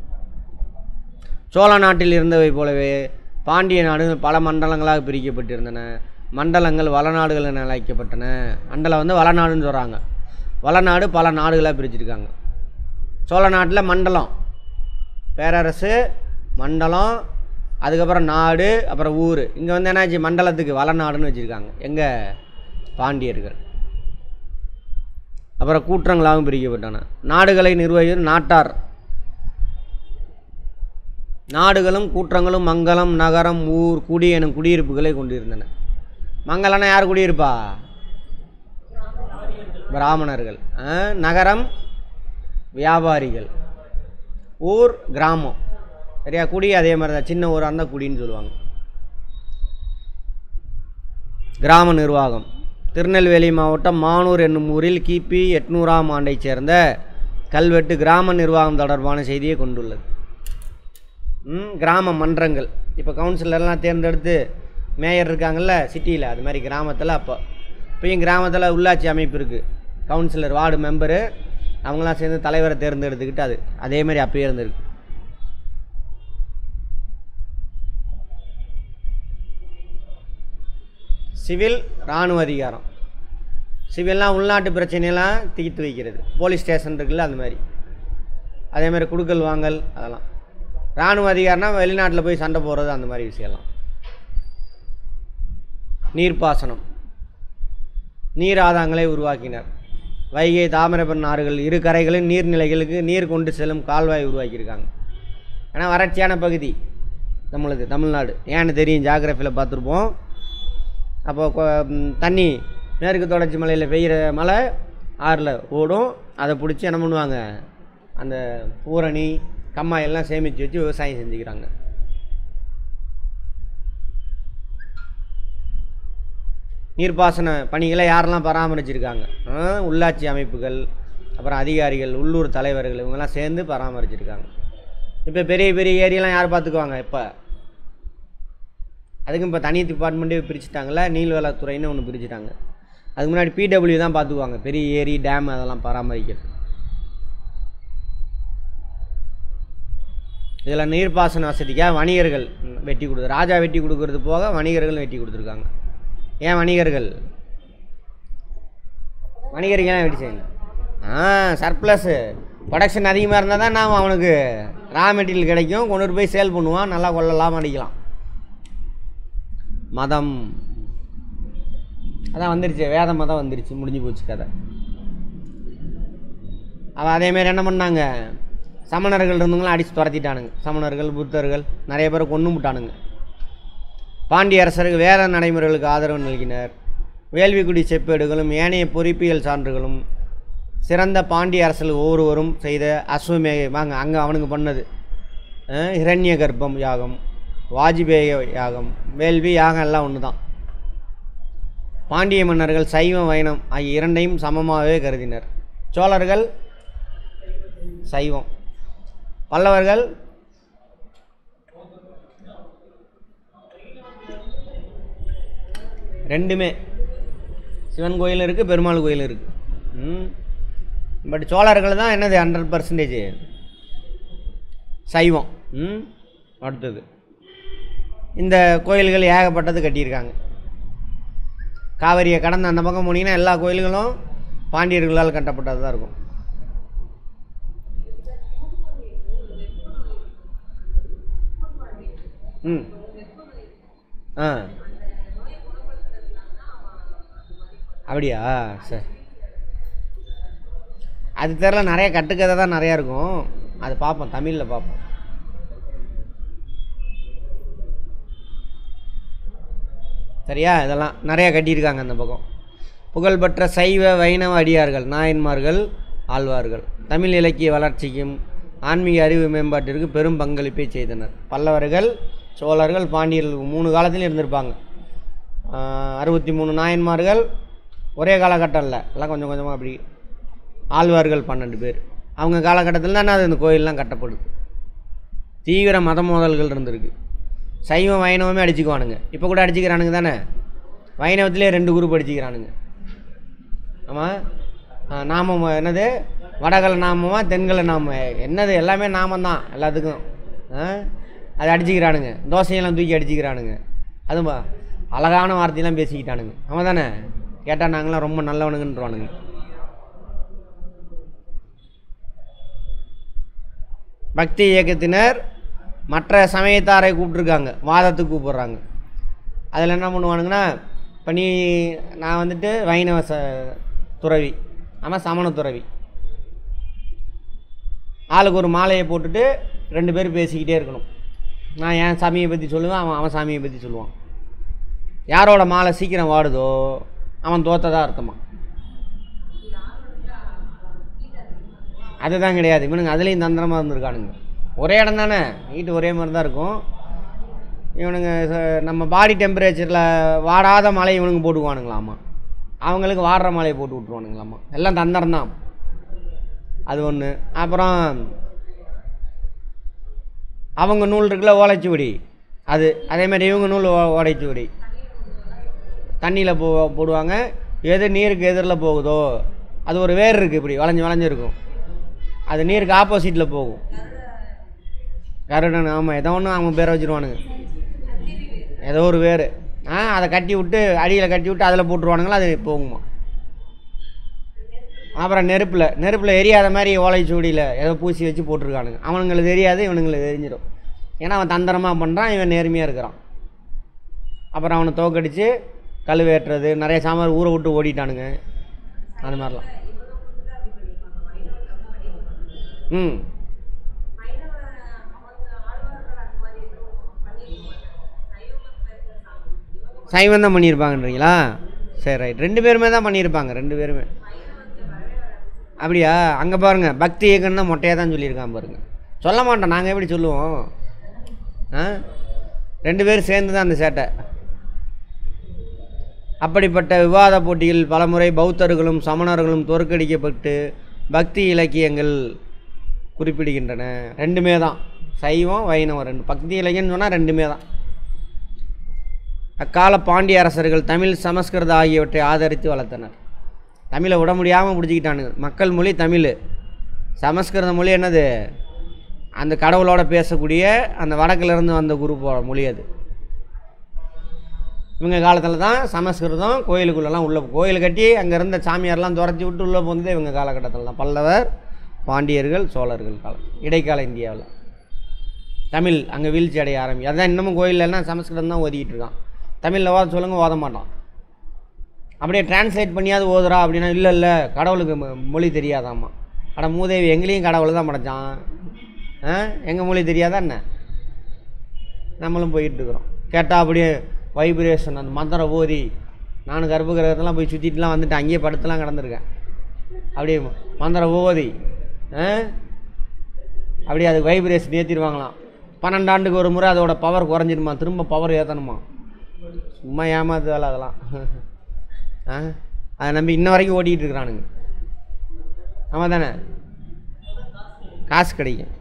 Speaker 1: சோழ நாட்டில் இருந்தவை போலவே பாண்டிய நாடுகள் பல மண்டலங்களாக பிரிக்கப்பட்டிருந்தன மண்டலங்கள் வளநாடுகள் என அழைக்கப்பட்டன மண்டலம் வந்து வளநாடுன்னு சொல்கிறாங்க வளநாடு பல நாடுகளாக பிரிச்சிருக்காங்க சோழ நாட்டில் மண்டலம் பேரரசு மண்டலம் அதுக்கப்புறம் நாடு அப்புறம் ஊர் இங்கே வந்து என்னாச்சு மண்டலத்துக்கு வளநாடுன்னு வச்சுருக்காங்க எங்கே பாண்டியர்கள் அப்புறம் கூற்றங்களாகவும் பிரிக்கப்பட்டன நாடுகளை நிர்வகிக்கும் நாட்டார் நாடுகளும் கூற்றங்களும் மங்கலம் நகரம் ஊர் குடி எனும் குடியிருப்புகளை கொண்டிருந்தன மங்கலம்னா யார் குடியிருப்பா பிராமணர்கள் ஆ, நகரம் வியாபாரிகள் ஊர் கிராமம் சரியா குடி அதே மாதிரி தான் சின்ன ஊராக இருந்தால் குடின்னு சொல்லுவாங்க கிராம நிர்வாகம் திருநெல்வேலி மாவட்டம் மானூர் என்னும் ஊரில் கிபி எட்நூறாம் ஆண்டைச் சேர்ந்த கல்வெட்டு கிராம நிர்வாகம் தொடர்பான செய்தியை கொண்டுள்ளது ம், கிராம மன்றங்கள் இப்போ கவுன்சிலர்லாம் தேர்ந்தெடுத்து மேயர் இருக்காங்கல்ல சிட்டியில் அது மாதிரி கிராமத்தில் அப்போ இப்போயும் கிராமத்தில் உள்ளாட்சி அமைப்பு இருக்குது கவுன்சிலர் வார்டு மெம்பரு அவங்களாம் சேர்ந்து தலைவரை தேர்ந்தெடுத்துக்கிட்டு அது அதே மாதிரி அப்பயே இருந்திருக்கு சிவில் இராணுவ அதிகாரம் சிவில்லாம் உள்நாட்டு பிரச்சனையெல்லாம் தீர்த்து வைக்கிறது போலீஸ் ஸ்டேஷன் இருக்குல்ல அந்த மாதிரி அதே மாதிரி குடுக்கல் வாங்கல் அதெல்லாம் இராணுவ அதிகாரம்னா வெளிநாட்டில் போய் சண்டை போடுறது அந்த மாதிரி விஷயம்லாம் நீர்ப்பாசனம் நீர் ஆதாரங்களை உருவாக்கினர் வைகை தாமிரபரணி ஆறுகள் இரு கரைகளின் நீர்நிலைகளுக்கு நீர் கொண்டு செல்லும் கால்வாய் உருவாக்கியிருக்காங்க ஏன்னா வறட்சியான பகுதி நம்மளுக்கு தமிழ்நாடு ஏன்னு தெரியும் ஜாகிரஃபியில் பார்த்துருப்போம் அப்போ கொ- ம், தண்ணி மேற்கு தொடர்ச்சி மலையில் பெய்கிற மழை ஆறில் ஓடும் அதை பிடிச்சி என்ன பண்ணுவாங்க அந்த பூரணி கம்மாய் எல்லாம் சேமித்து வச்சு விவசாயம் செஞ்சுக்கிறாங்க நீர்ப்பாசன பணிகளை யாரெல்லாம் பராமரிச்சிருக்காங்க ஆ, உள்ளாட்சி அமைப்புகள் அப்புறம் அதிகாரிகள் உள்ளூர் தலைவர்கள் இவங்கெல்லாம் சேர்ந்து பராமரிச்சிருக்காங்க இப்போ பெரிய பெரிய ஏரியெல்லாம் யார் பார்த்துக்குவாங்க இப்போ அதுக்கும் இப்போ தனி டிபார்ட்மெண்ட்டே பிரிச்சுட்டாங்கல்ல நீர்வளத்துறைன்னு ஒன்று பிரிச்சுட்டாங்க அதுக்கு முன்னாடி பிடபிள்யூ தான் பார்த்துக்குவாங்க பெரிய ஏரி டேம் அதெல்லாம் பராமரிக்கிறது இதில் நீர்ப்பாசன வசதிக்காக வணிகர்கள் ம், வெட்டி கொடு ராஜா வெட்டி கொடுக்கறது போக வணிகர்கள் வெட்டி கொடுத்துருக்காங்க ஏன் வணிகர்கள் வணிகர்கள் ஏன் வெட்டி செய்யணும் ஆ சர்ப்ளஸ்ஸு ப்ரொடக்ஷன் அதிகமாக இருந்தால் தான் நாம் அவனுக்கு ரா மெட்டீரியல் கிடைக்கும் கொண்டு போய் சேல் பண்ணுவான் நல்லா கொள்ளலாம் அடிக்கலாம் மதம் அதான் வந்துருச்சு வேத மதம் வந்துருச்சு முடிஞ்சு போச்சு கதை அவன் அதேமாரி என்ன பண்ணாங்க சமணர்கள் இருந்தவங்களாம் அடித்து துரத்திட்டானுங்க சமணர்கள் புத்தர்கள் நிறைய பேரை கொன்று விட்டானுங்க பாண்டிய அரசருக்கு வேத நடைமுறைகளுக்கு ஆதரவு நல்கினர் வேள்விக்குடி செப்பேடுகளும் ஏனைய பொறிப்பியல் சான்றுகளும் சிறந்த பாண்டிய அரசர்கள் ஒவ்வொருவரும் செய்த அஸ்வமேக வாங்க அங்கே அவனுக்கு பண்ணது அஹ், ஹிரண்ய கர்ப்பம் யாகம் வாஜ்பேய யாகம் வேள்வி யாகம் எல்லாம் ஒன்று தான் பாண்டிய மன்னர்கள் சைவம் வைணம் ஆகிய இரண்டையும் சமமாகவே கருதினர் சோழர்கள் சைவம் பல்லவர்கள் ரெண்டுமே சிவன் கோயில் இருக்குது பெருமாள் கோயில் இருக்குது ம் பட் சோழர்கள் தான் என்னது ஹண்ட்ரட் பர்சன்டேஜ் சைவம் ம் அடுத்தது இந்த கோயில்கள் ஏகப்பட்டது கட்டியிருக்காங்க காவிரியை கடந்து அந்த பக்கம் போனீங்கன்னா எல்லா கோயில்களும் பாண்டியர்களால் கட்டப்பட்டது தான் இருக்கும் ம் ஆ அப்படியா சரி அது தெரில நிறைய கட்டுக்கதை தான் நிறையா இருக்கும் அது பார்ப்போம் தமிழில் பார்ப்போம் சரியா இதெல்லாம் நிறையா கட்டியிருக்காங்க அந்த பக்கம் புகழ்பெற்ற சைவ வைணவ அடியார்கள் நாயன்மார்கள் ஆழ்வார்கள் தமிழ் இலக்கிய வளர்ச்சிக்கும் ஆன்மீக அறிவு மேம்பாட்டிற்கு பெரும் பங்களிப்பை செய்தனர் பல்லவர்கள் சோழர்கள் பாண்டியர்கள் மூணு காலத்திலும் இருந்திருப்பாங்க அறுபத்தி மூணு நாயன்மார்கள் ஒரே காலகட்டம் இல்லை எல்லாம் கொஞ்சம் கொஞ்சமாக அப்படி ஆழ்வார்கள் பன்னெண்டு பேர் அவங்க காலகட்டத்தில் தானே அது இந்த கோயிலெலாம் கட்டப்படுது தீவிர மத மோதல்கள் இருந்திருக்கு சைவம் வைணவமே அடிச்சுக்குவானுங்க இப்போ கூட அடிச்சுக்கிறானுங்க தானே வைணவத்திலே ரெண்டு குரூப் அடிச்சுக்கிறானுங்க ஆமாம் நாமம் என்னது வடகலை நாமமா தென்கலை நாம என்னது எல்லாமே நாமம் தான் எல்லாத்துக்கும் ஆ? அது அடிச்சுக்கிறானுங்க தோசையெல்லாம் தூக்கி அடிச்சுக்கிறானுங்க அதுமா அழகான வார்த்தையெல்லாம் பேசிக்கிட்டானுங்க ஆமாம் தானே கேட்டால் நாங்களாம் ரொம்ப நல்லவனுங்கன்றவானுங்க பக்தி இயக்கத்தினர் மற்ற சமயத்தாரை கூப்பிட்ருக்காங்க வாதத்துக்கு கூப்பிட்றாங்க அதில் என்ன பண்ணுவானுங்கன்னா இப்போ நீ நான் வந்துட்டு வைணவ ச துறவி ஆமாம் சமண துறவி ஆளுக்கு ஒரு மாலையை போட்டுட்டு ரெண்டு பேரும் பேசிக்கிட்டே இருக்கணும் நான் என் சாமியை பற்றி சொல்லுவேன் அவன் அவன் சாமியை பற்றி சொல்லுவான் யாரோட மாலை சீக்கிரம் வாடுதோ அவன் தோத்ததா அர்த்தமா அதுதான் கிடையாது இவனுங்க அதுலேயும் தந்திரமாக இருந்திருக்கானுங்க ஒரே இடம் தானே வீட்டு ஒரே மாதிரி தான் இருக்கும் இவனுங்க ச- நம்ம பாடி டெம்பரேச்சரில் வாடாத மலை இவனுங்க போட்டுக்குவானுங்களாமா அவங்களுக்கு வாடுற மலையை போட்டு விட்ருவானுங்களாமா எல்லாம் தந்திரம் தான் அது ஒன்று அப்புறம் அவங்க நூல் இருக்குல்ல ஓலைச்சுவடி அது அதே மாதிரி இவங்க நூல் ஓ- ஓலைச்சுவடி தண்ணியில் போ போடுவாங்க எது நீருக்கு எதிரில் போகுதோ அது ஒரு வேர் இருக்குது இப்படி வளைஞ்சு வளைஞ்சு இருக்கும் அது நீருக்கு ஆப்போசிட்டில் போகும் கருடன் ஆமாம் ஏதோ ஒன்று அவங்க பேரை வச்சுருவானுங்க ஏதோ ஒரு வேர் ஆ அதை கட்டி விட்டு அடியில் கட்டி விட்டு அதில் போட்டுருவானுங்களா அது போகுமா அப்புறம் நெருப்பில் நெருப்பில் எரியாத மாதிரி ஓலைச்சுவடியில் ஏதோ பூசி வச்சு போட்டிருக்கானுங்க அவனுங்களுக்கு தெரியாது இவனுங்களுக்கு தெரிஞ்சிடும் ஏன்னா அவன் தந்திரமாக பண்ணுறான் இவன் நேர்மையாக இருக்கிறான் அப்புறம் அவனை தோக்கடிச்சு கழுவேட்டுறது நிறைய சாமான் ஊரை விட்டு ஓடிட்டானுங்க அது மாதிரிலாம் ம் சைவம் தான் பண்ணியிருப்பாங்கன்றீங்களா சரி ரைட் ரெண்டு பேருமே தான் பண்ணியிருப்பாங்க ரெண்டு பேருமே அப்படியா அங்கே பாருங்க பக்தி இயக்கம்னா மொட்டையாக தான் சொல்லியிருக்கான் பாருங்க சொல்ல மாட்டோம் நாங்கள் எப்படி சொல்லுவோம் ஆ ரெண்டு பேரும் சேர்ந்து தான் அந்த சேட்டை அப்படிப்பட்ட விவாத போட்டியில் பலமுறை பௌத்தர்களும் சமணர்களும் தோற்கடிக்கப்பட்டு பக்தி இலக்கியங்கள் குறிப்பிடுகின்றன ரெண்டுமே தான் சைவம் வைணவம் ரெண்டு பக்தி இலக்கியம்னு சொன்னால் ரெண்டுமே தான் அக்கால பாண்டிய அரசர்கள் தமிழ் சமஸ்கிருதம் ஆகியவற்றை ஆதரித்து வளர்த்தனர் தமிழை விட முடியாமல் பிடிச்சிக்கிட்டானுங்க மக்கள் மொழி தமிழ் சமஸ்கிருத மொழி என்னது அந்த கடவுளோட பேசக்கூடிய அந்த வடக்கிலிருந்து வந்த குரூப்போட மொழி அது இவங்க காலத்தில் தான் சமஸ்கிருதம் கோயிலுக்குள்ளெல்லாம் உள்ள கோயில் கட்டி அங்கே இருந்த சாமியார்லாம் துரத்தி விட்டு உள்ளே போனது இவங்க காலகட்டத்தில் தான் பல்லவர் பாண்டியர்கள் சோழர்கள் காலம் இடைக்கால இந்தியாவில் தமிழ் அங்கே வீழ்ச்சி அடைய ஆரம்பி அதான் இன்னமும் கோயிலெல்லாம் சமஸ்கிருதம் தான் ஓதிக்கிட்டு இருக்கான் தமிழில் ஓத சொல்லுங்க ஓத மாட்டான் அப்படியே டிரான்ஸ்லேட் பண்ணியாவது ஓதுறா அப்படின்னா இல்லை இல்லை கடவுளுக்கு மொ- மொழி தெரியாதாம்மா அட மூதேவி எங்களையும் கடவுள் தான் படைச்சான் ஆ எங்கள் மொழி தெரியாதா என்ன நம்மளும் போயிட்டு இருக்கிறோம் கேட்டால் அப்படியே வைப்ரேஷன் அந்த மந்திரம் ஓதி நானும் கர்ப்ப கிரகத்தெல்லாம் போய் சுற்றிட்டுலாம் வந்துட்டு அங்கேயே படுத்துலாம் கிடந்திருக்கேன் அப்படியே மந்திரம் ஓதி ஆ அப்படியே அதுக்கு வைப்ரேஷன் ஏற்றிடுவாங்களாம் பன்னெண்டு ஆண்டுக்கு ஒரு முறை அதோட பவர் குறைஞ்சிருமா திரும்ப பவர் ஏற்றணுமா சும்மா ஏமாத்து வேலை அதெல்லாம் ஆ அதை நம்பி இன்ன வரைக்கும் ஓட்டிகிட்டு இருக்கிறானுங்க ஆமாம் தானே காசு கிடைக்கும்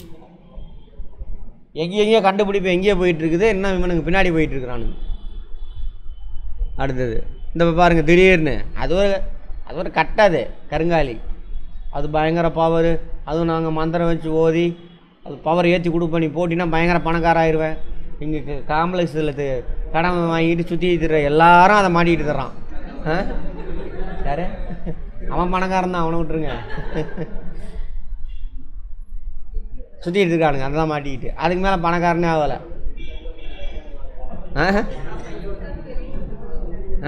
Speaker 1: எங்கேயோ எங்கேயோ கண்டுபிடிப்பு எங்கேயோ போயிட்டு இருக்குது இன்னும் இவனுக்கு பின்னாடி போயிட்டு இருக்கிறானுங்க அடுத்தது இந்த இப்ப பாருங்க திடீர்னு அது ஒரு அது ஒரு கட்டாது கருங்காலி அது பயங்கர பவர் அதுவும் நாங்கள் மந்திரம் வச்சு ஓதி அது பவர் ஏற்றி கொடுப்ப நீ போட்டினா பயங்கர பணக்கார ஆயிடுவேன் இங்கே காம்ப்ளெக்ஸில் கடன் வாங்கிட்டு சுற்றி திர எல்லாரும் அதை மாட்டிக்கிட்டு தர்றான் ஆ யாரு அவன் பணக்காரன் தான் அவனை விட்டுருங்க சுற்றிட்டு இருக்கானுங்க அதெல்லாம் மாட்டிக்கிட்டு அதுக்கு மேலே பணக்காரனே ஆகலை ஆ ஆ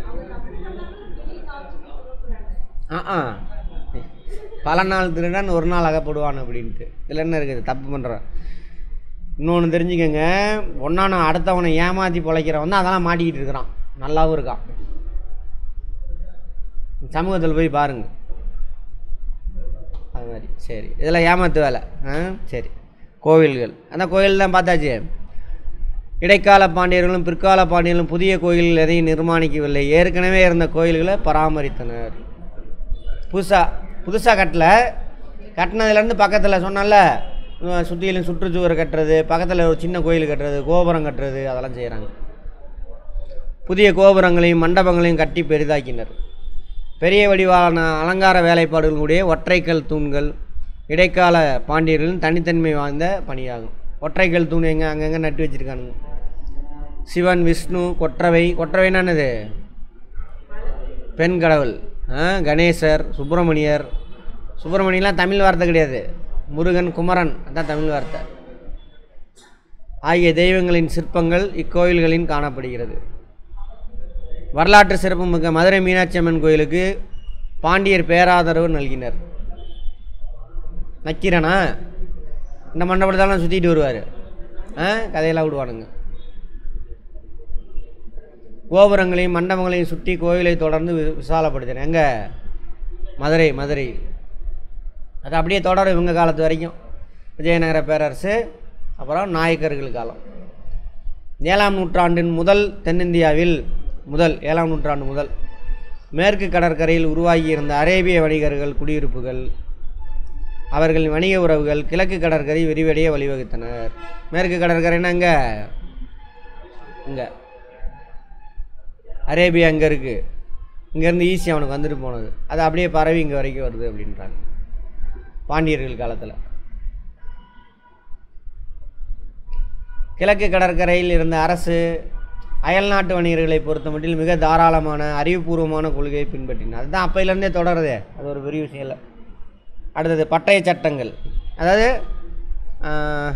Speaker 1: ஆ ஆ பல நாள் திருடன் ஒரு நாள் அகப்படுவான் அப்படின்ட்டு இதில் என்ன இருக்குது தப்பு பண்ணுறான் இன்னொன்று தெரிஞ்சுக்கங்க ஒன்றான அடுத்தவனை ஏமாற்றி பிழைக்கிறவன் தான் அதெல்லாம் மாட்டிக்கிட்டு இருக்கிறான் நல்லாவும் இருக்கான் சமூகத்தில் போய் பாருங்க அது மாதிரி சரி இதெல்லாம் ஏமாத்து வேலை ஆ சரி கோவில்கள் அந்த கோவில் தான் பார்த்தாச்சு இடைக்கால பாண்டியர்களும் பிற்கால பாண்டியர்களும் புதிய கோயில்கள் எதையும் நிர்மாணிக்கவில்லை ஏற்கனவே இருந்த கோயில்களை பராமரித்தனர் புதுசாக புதுசாக கட்டல கட்டினதுலேருந்து பக்கத்தில் சொன்னல சுற்றிலும் சுற்றுச்சுவர் கட்டுறது பக்கத்தில் ஒரு சின்ன கோயில் கட்டுறது கோபுரம் கட்டுறது அதெல்லாம் செய்கிறாங்க புதிய கோபுரங்களையும் மண்டபங்களையும் கட்டி பெரிதாக்கினர் பெரிய வடிவான அலங்கார வேலைப்பாடுகளுடைய ஒற்றைக்கல் தூண்கள் இடைக்கால பாண்டியர்களின் தனித்தன்மை வாய்ந்த பணியாகும் ஒற்றைக்கல் தூண் எங்கே அங்கங்கே நட்டு வச்சுருக்கானுங்க சிவன் விஷ்ணு கொற்றவை கொற்றவைன்னா என்னது பெண் கடவுள் ஆ, கணேசர் சுப்பிரமணியர் சுப்பிரமணியெலாம் தமிழ் வார்த்தை கிடையாது முருகன் குமரன் அதான் தமிழ் வார்த்தை ஆகிய தெய்வங்களின் சிற்பங்கள் இக்கோயில்களில் காணப்படுகிறது வரலாற்று சிறப்புமிக்க மதுரை மீனாட்சி அம்மன் கோயிலுக்கு பாண்டியர் பேராதரவு நல்கினர் நக்கீரனா இந்த மண்டபத்தாலும் சுற்றிட்டு வருவார் ஆ கதையெல்லாம் விடுவானுங்க கோபுரங்களையும் மண்டபங்களையும் சுற்றி கோயிலை தொடர்ந்து வி- விசாலப்படுத்தினேன் எங்க மதுரை மதுரை அது அப்படியே தொடரும் இவங்க காலத்து வரைக்கும் விஜயநகர பேரரசு அப்புறம் நாயக்கர்கள் காலம் ஏழாம் நூற்றாண்டின் முதல் தென்னிந்தியாவில் முதல் ஏழாம் நூற்றாண்டு முதல் மேற்கு கடற்கரையில் உருவாகியிருந்த அரேபிய வணிகர்கள் குடியிருப்புகள் அவர்களின் வணிக உறவுகள் கிழக்கு கடற்கரை விரிவடைய வழிவகுத்தனர் மேற்கு கடற்கரைன்னா இங்கே இங்கே அரேபியா அங்கே இருக்குது இங்கேருந்து ஈஸி அவனுக்கு வந்துட்டு போனது அது அப்படியே பரவி இங்கே வரைக்கும் வருது அப்படின்றாங்க பாண்டியர்கள் காலத்தில் கிழக்கு கடற்கரையில் இருந்த அரசு அயல்நாட்டு வணிகர்களை பொறுத்த மட்டில் மிக தாராளமான அறிவுபூர்வமான கொள்கையை பின்பற்றினார் அதுதான் அப்பையிலேருந்தே தொடருது அது ஒரு பெரிய விஷயம் இல்லை அடுத்தது பட்டய சட்டங்கள் அதாவது ஆஹ்,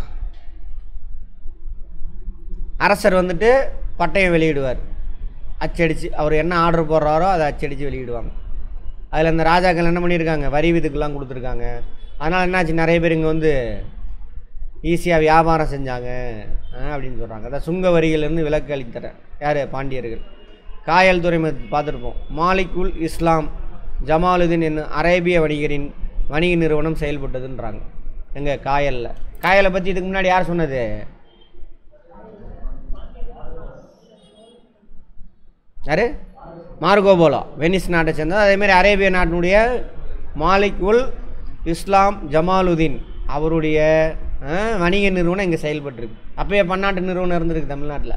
Speaker 1: அரசர் வந்துட்டு பட்டயம் வெளியிடுவார் அச்சடித்து அவர் என்ன ஆர்டர் போடுறாரோ அதை அச்சடித்து வெளியிடுவாங்க அதில் இந்த ராஜாக்கள் என்ன பண்ணியிருக்காங்க வரி விதிக்கெல்லாம் கொடுத்துருக்காங்க அதனால் என்னாச்சு நிறைய பேர் இங்கே வந்து ஈஸியாக வியாபாரம் செஞ்சாங்க ஆ, அப்படின்னு சொல்கிறாங்க அதான் சுங்க வரியிலிருந்து விலக்கு அளித்தர யார் பாண்டியர்கள் காயல் துறை பார்த்துருப்போம் மாலிகுல் இஸ்லாம் ஜமாலுதீன் என்னும் அரேபிய வணிகரின் வணிக நிறுவனம் செயல்பட்டதுன்றாங்க எங்க காயலில் காயலை பற்றி இதுக்கு முன்னாடி யார் சொன்னது யாரு மார்கோபோலோ வெனிஸ் நாட்டை சேர்ந்தது அதேமாதிரி அரேபிய நாட்டினுடைய மாலிக் உல் இஸ்லாம் ஜமாலுதீன் அவருடைய ஆ, வணிக நிறுவனம் இங்கே செயல்பட்டுருக்கு அப்பயே பன்னாட்டு நிறுவனம் இருந்திருக்கு தமிழ்நாட்டில்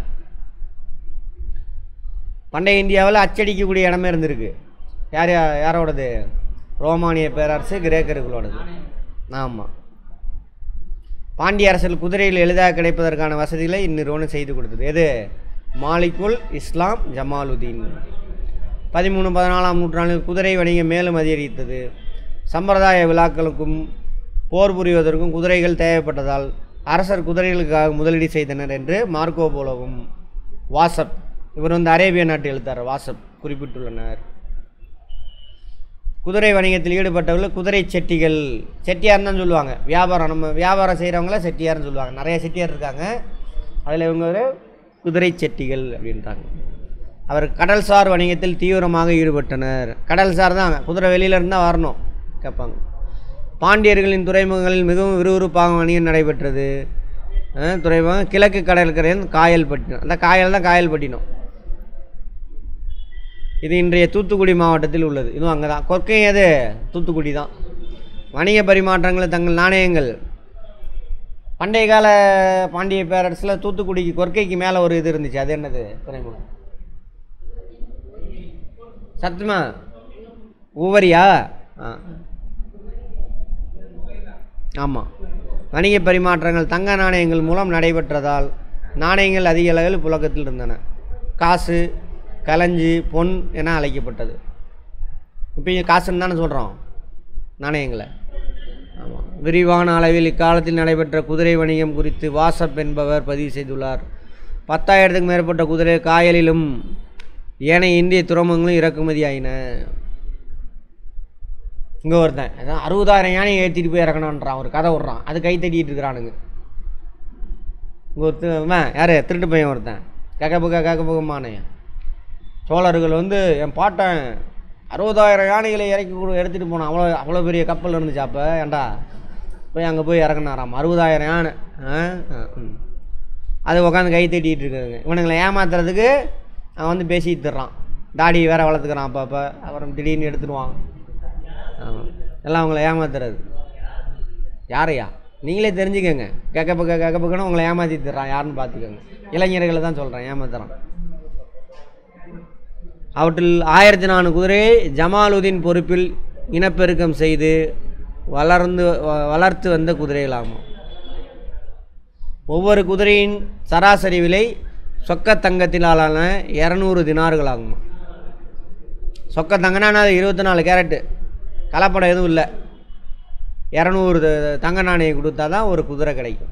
Speaker 1: பண்டைய இந்தியாவில் அச்சடிக்கக்கூடிய இடமே இருந்திருக்கு யார் யா- யாரோடது ரோமானிய பேரரசு கிரேக்கர்களோடது ஆமாம் பாண்டிய அரசில் குதிரையில் எளிதாக கிடைப்பதற்கான வசதிகளை இந்நிறுவனம் செய்து கொடுத்தது எது மாலிகுல் இஸ்லாம் ஜமாலுதீன் பதிமூணு பதினாலாம் நூற்றாண்டில் குதிரை வணிகம் மேலும் அதிகரித்தது சம்பிரதாய விழாக்களுக்கும் போர் புரிவதற்கும் குதிரைகள் தேவைப்பட்டதால் அரசர் குதிரைகளுக்காக முதலீடு செய்தனர் என்று மார்க்கோ போலோவும் வாசப் இவர் வந்து அரேபிய நாட்டு எழுத்தாளர் வாசப் குறிப்பிட்டுள்ளனர் குதிரை வணிகத்தில் ஈடுபட்டவர்கள் குதிரை செட்டிகள் செட்டியார்னு தான் சொல்லுவாங்க வியாபாரம் நம்ம வியாபாரம் செய்கிறவங்கள செட்டியார்னு சொல்லுவாங்க நிறைய செட்டியார் இருக்காங்க அதில் இவங்க ஒரு குதிரை செட்டிகள் அப்படின்றாங்க அவர் கடல்சார் வணிகத்தில் தீவிரமாக ஈடுபட்டனர் கடல்சார் தான் குதிரை வெளியில இருந்தால் வரணும் கேட்பாங்க பாண்டியர்களின் துறைமுகங்களில் மிகவும் விறுவிறுப்பாக வணிகம் நடைபெற்றது அஹ், துறைமுகம் கிழக்கு கடற்கரையில் காயல்பட்டினம் அந்த காயல் தான் காயல்பட்டினம் இது இன்றைய தூத்துக்குடி மாவட்டத்தில் உள்ளது இதுவும் அங்கே தான் கொற்கை எது தூத்துக்குடி தான் வணிக பரிமாற்றங்கள் தங்கள் நாணயங்கள் பண்டைய கால பாண்டிய பேரரசில் தூத்துக்குடிக்கு கொற்கைக்கு மேலே ஒரு இது இருந்துச்சு அது என்னது துறைமுகம் சத்துமா ஊவரியா ஆ ஆமாம் வணிக பரிமாற்றங்கள் தங்க நாணயங்கள் மூலம் நடைபெற்றதால் நாணயங்கள் அதிக அளவில் புழக்கத்தில் இருந்தன காசு கலஞ்சு பொன் என அழைக்கப்பட்டது இப்போ இங்க காசுன்னு தானே சொல்கிறோம் நாணயங்களை ஆமாம் விரிவான அளவில் இக்காலத்தில் நடைபெற்ற குதிரை வணிகம் குறித்து வாசப் என்பவர் பதிவு செய்துள்ளார் பத்தாயிரத்துக்கு மேற்பட்ட குதிரை காயலிலும் ஏனைய இந்திய துறைமுகங்களும் இறக்குமதி ஆயின இங்கே ஒருத்தன் அதான் அறுபதாயிரம் யானையை ஏற்றிட்டு போய் இறக்கணுன்றான் ஒரு கதை விட்றான் அது கை தட்டிட்டு இருக்கிறானுங்க இங்கே ஒருத்தன் யார் திருட்டு பையன் ஒருத்தன் கேட்க புக்க கேட்க புக்கமானே சோழர்கள் வந்து என் பாட்டன் அறுபதாயிரம் யானைகளை இறக்கி கொடு எடுத்துகிட்டு போனான் அவ்வளோ அவ்வளோ பெரிய கப்பல் இருந்துச்சு அப்போ ஏன்டா போய் அங்கே போய் இறக்குனாராம் அறுபதாயிரம் யானை ஆ ஆ, ம். அது உட்காந்து கை தட்டிட்டு இருக்குதுங்க இவனுங்களை ஏமாத்துறதுக்கு அவன் வந்து பேசிட்டு தர்றான் தாடி வேற வளர்த்துக்கிறான் அப்போ அப்போ அப்புறம் திடீர்னு எடுத்துடுவான் ஆமாம் எல்லாம் அவங்கள ஏமாத்துறது யாரையா நீங்களே தெரிஞ்சுக்கங்க கேட்க பக்க கேட்க பக்கன்னு உங்களை ஏமாத்தி தர்றான் யாருன்னு பார்த்துக்கோங்க இளைஞர்களை தான் சொல்கிறேன் ஏமாத்துறான் அவற்றில் ஆயிரத்தி நானூறு குதிரையை ஜமாலுதீன் பொறுப்பில் இனப்பெருக்கம் செய்து வளர்ந்து வ- வளர்த்து வந்த குதிரைகளாகும் ஒவ்வொரு குதிரையின் சராசரி விலை சொக்க தங்கத்தினாலான இரநூறு தினார்கள் ஆகும் சொக்க தங்கனா அது இருபத்தி நாலு கேரட்டு கலப்படம் எதுவும் இல்லை இரநூறு த- தங்க நாணயம் கொடுத்தா தான் ஒரு குதிரை கிடைக்கும்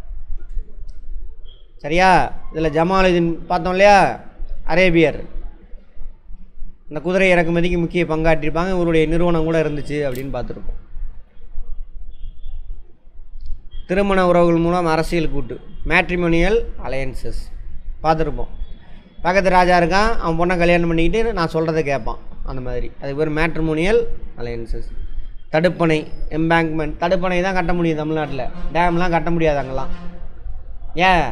Speaker 1: சரியா இதில் ஜமாலுதீன் பார்த்தோம் இல்லையா அரேபியர் இந்த குதிரை இறக்குமதிக்கு முக்கிய பங்காற்றிருப்பாங்க இவருடைய நிறுவனம் கூட இருந்துச்சு அப்படின்னு பார்த்துருப்போம் திருமண உறவுகள் மூலம் அரசியல் கூட்டு மேட்ரிமோனியல் அலையன்சஸ் பார்த்துருப்போம் பக்கத்து ராஜா இருக்கான் அவன் பொண்ணை கல்யாணம் பண்ணிக்கிட்டு நான் சொல்கிறத கேட்பான் அந்த மாதிரி அதுக்கு பேர் மேட்ரிமோனியல் அலையன்சஸ் தடுப்பணை எம்பேங்க்மெண்ட் தடுப்பணை தான் கட்ட முடியும் தமிழ்நாட்டில் டேம்லாம் கட்ட முடியாது அங்கெல்லாம் ஏன்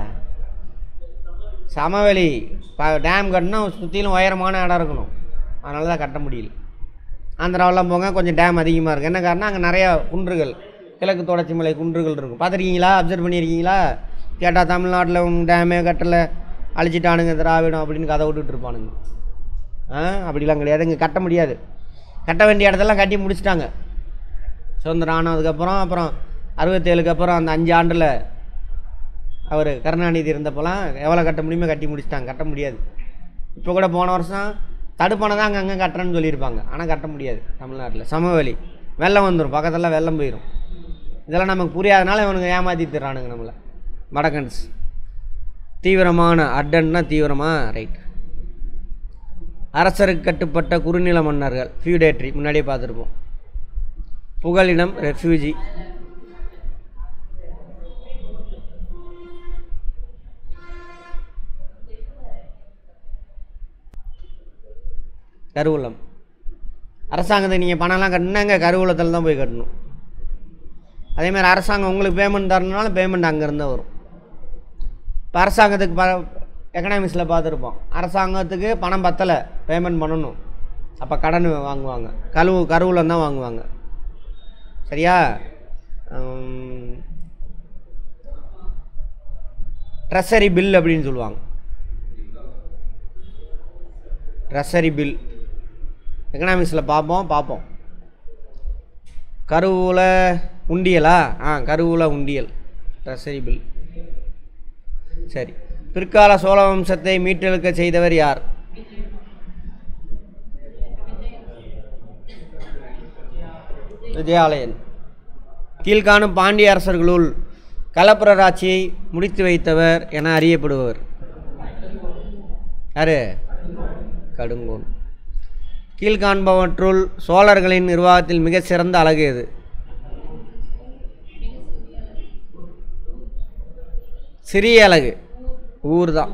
Speaker 1: சமவெளி ப டேம் கட்டினா சுற்றிலும் உயரமான இடம் இருக்கணும் அதனால தான் கட்ட முடியல ஆந்திராவெல்லாம் போங்க கொஞ்சம் டேம் அதிகமாக இருக்குது என்ன காரணம் அங்கே நிறையா குன்றுகள் கிழக்கு தொடர்ச்சி மலை குன்றுகள் இருக்கும் பார்த்துருக்கீங்களா அப்சர்வ் பண்ணியிருக்கீங்களா கேட்டால் தமிழ்நாட்டில் டேமே கட்டலை அழிச்சிட்டானுங்க திராவிடம் அப்படின்னு கதை விட்டுட்டு இருப்பானுங்க ஆ அப்படிலாம் கிடையாது இங்கே கட்ட முடியாது கட்ட வேண்டிய இடத்தெல்லாம் கட்டி முடிச்சிட்டாங்க சுதந்திரம் ஆனதுக்கப்புறம் அப்புறம் அறுபத்தேழுக்கு அப்புறம் அந்த அஞ்சு ஆண்டில் அவர் கருணாநிதி இருந்தப்போலாம் எவ்வளோ கட்ட முடியுமோ கட்டி முடிச்சிட்டாங்க கட்ட முடியாது இப்போ கூட போன வருஷம் தடுப்பணை தான் அங்கங்கே கட்டுறேன்னு சொல்லியிருப்பாங்க ஆனால் கட்ட முடியாது தமிழ்நாட்டில் சமவெளி வெள்ளம் வந்துடும் பக்கத்தில் வெள்ளம் போயிடும் இதெல்லாம் நமக்கு புரியாதனால இவனுங்க ஏமாத்தி தர்றானுங்க நம்மளை வடக்கன்ஸ் தீவிரமான அட்டன்னா தீவிரமாக ரைட் அரசருக்கு கட்டுப்பட்ட குறுநில மன்னர்கள் ஃபியூடேட்ரி முன்னாடியே பார்த்துருப்போம் புகலிடம் ரெஃப்யூஜி கருவூலம் அரசாங்கத்தை நீங்கள் பணம்லாம் கட்டினாங்க கருவூலத்தில் தான் போய் கட்டணும் அதே மாதிரி அரசாங்கம் உங்களுக்கு பேமெண்ட் தரணுனாலும் பேமெண்ட் அங்கேருந்து வரும் இப்போ அரசாங்கத்துக்கு ப எக்கனாமிக்ஸில் பார்த்துருப்போம் அரசாங்கத்துக்கு பணம் பத்தலை பேமெண்ட் பண்ணணும் அப்போ கடன் வாங்குவாங்க கழுவு கருவூலம் தான் வாங்குவாங்க சரியா ட்ரெஸரி பில் அப்படின்னு சொல்லுவாங்க ட்ரெஸரி பில் எக்கனாமிக்ஸில் பார்ப்போம் பார்ப்போம் கருவூல உண்டியலா ஆ கருவூல உண்டியல் ட்ரெஸரி பில் சரி பிற்கால சோழ வம்சத்தை மீட்டெழுக்க செய்தவர் யார் விஜயாலயன் கீழ்காணும் பாண்டிய அரசர்களுள் கலப்புரர் ஆட்சியை முடித்து வைத்தவர் என அறியப்படுபவர் யாரு கடுங்கோன் கீழ்காண்பவற்றுள் சோழர்களின் நிர்வாகத்தில் மிக சிறந்த அழகு எது சிறிய அழகு ஊர் தான்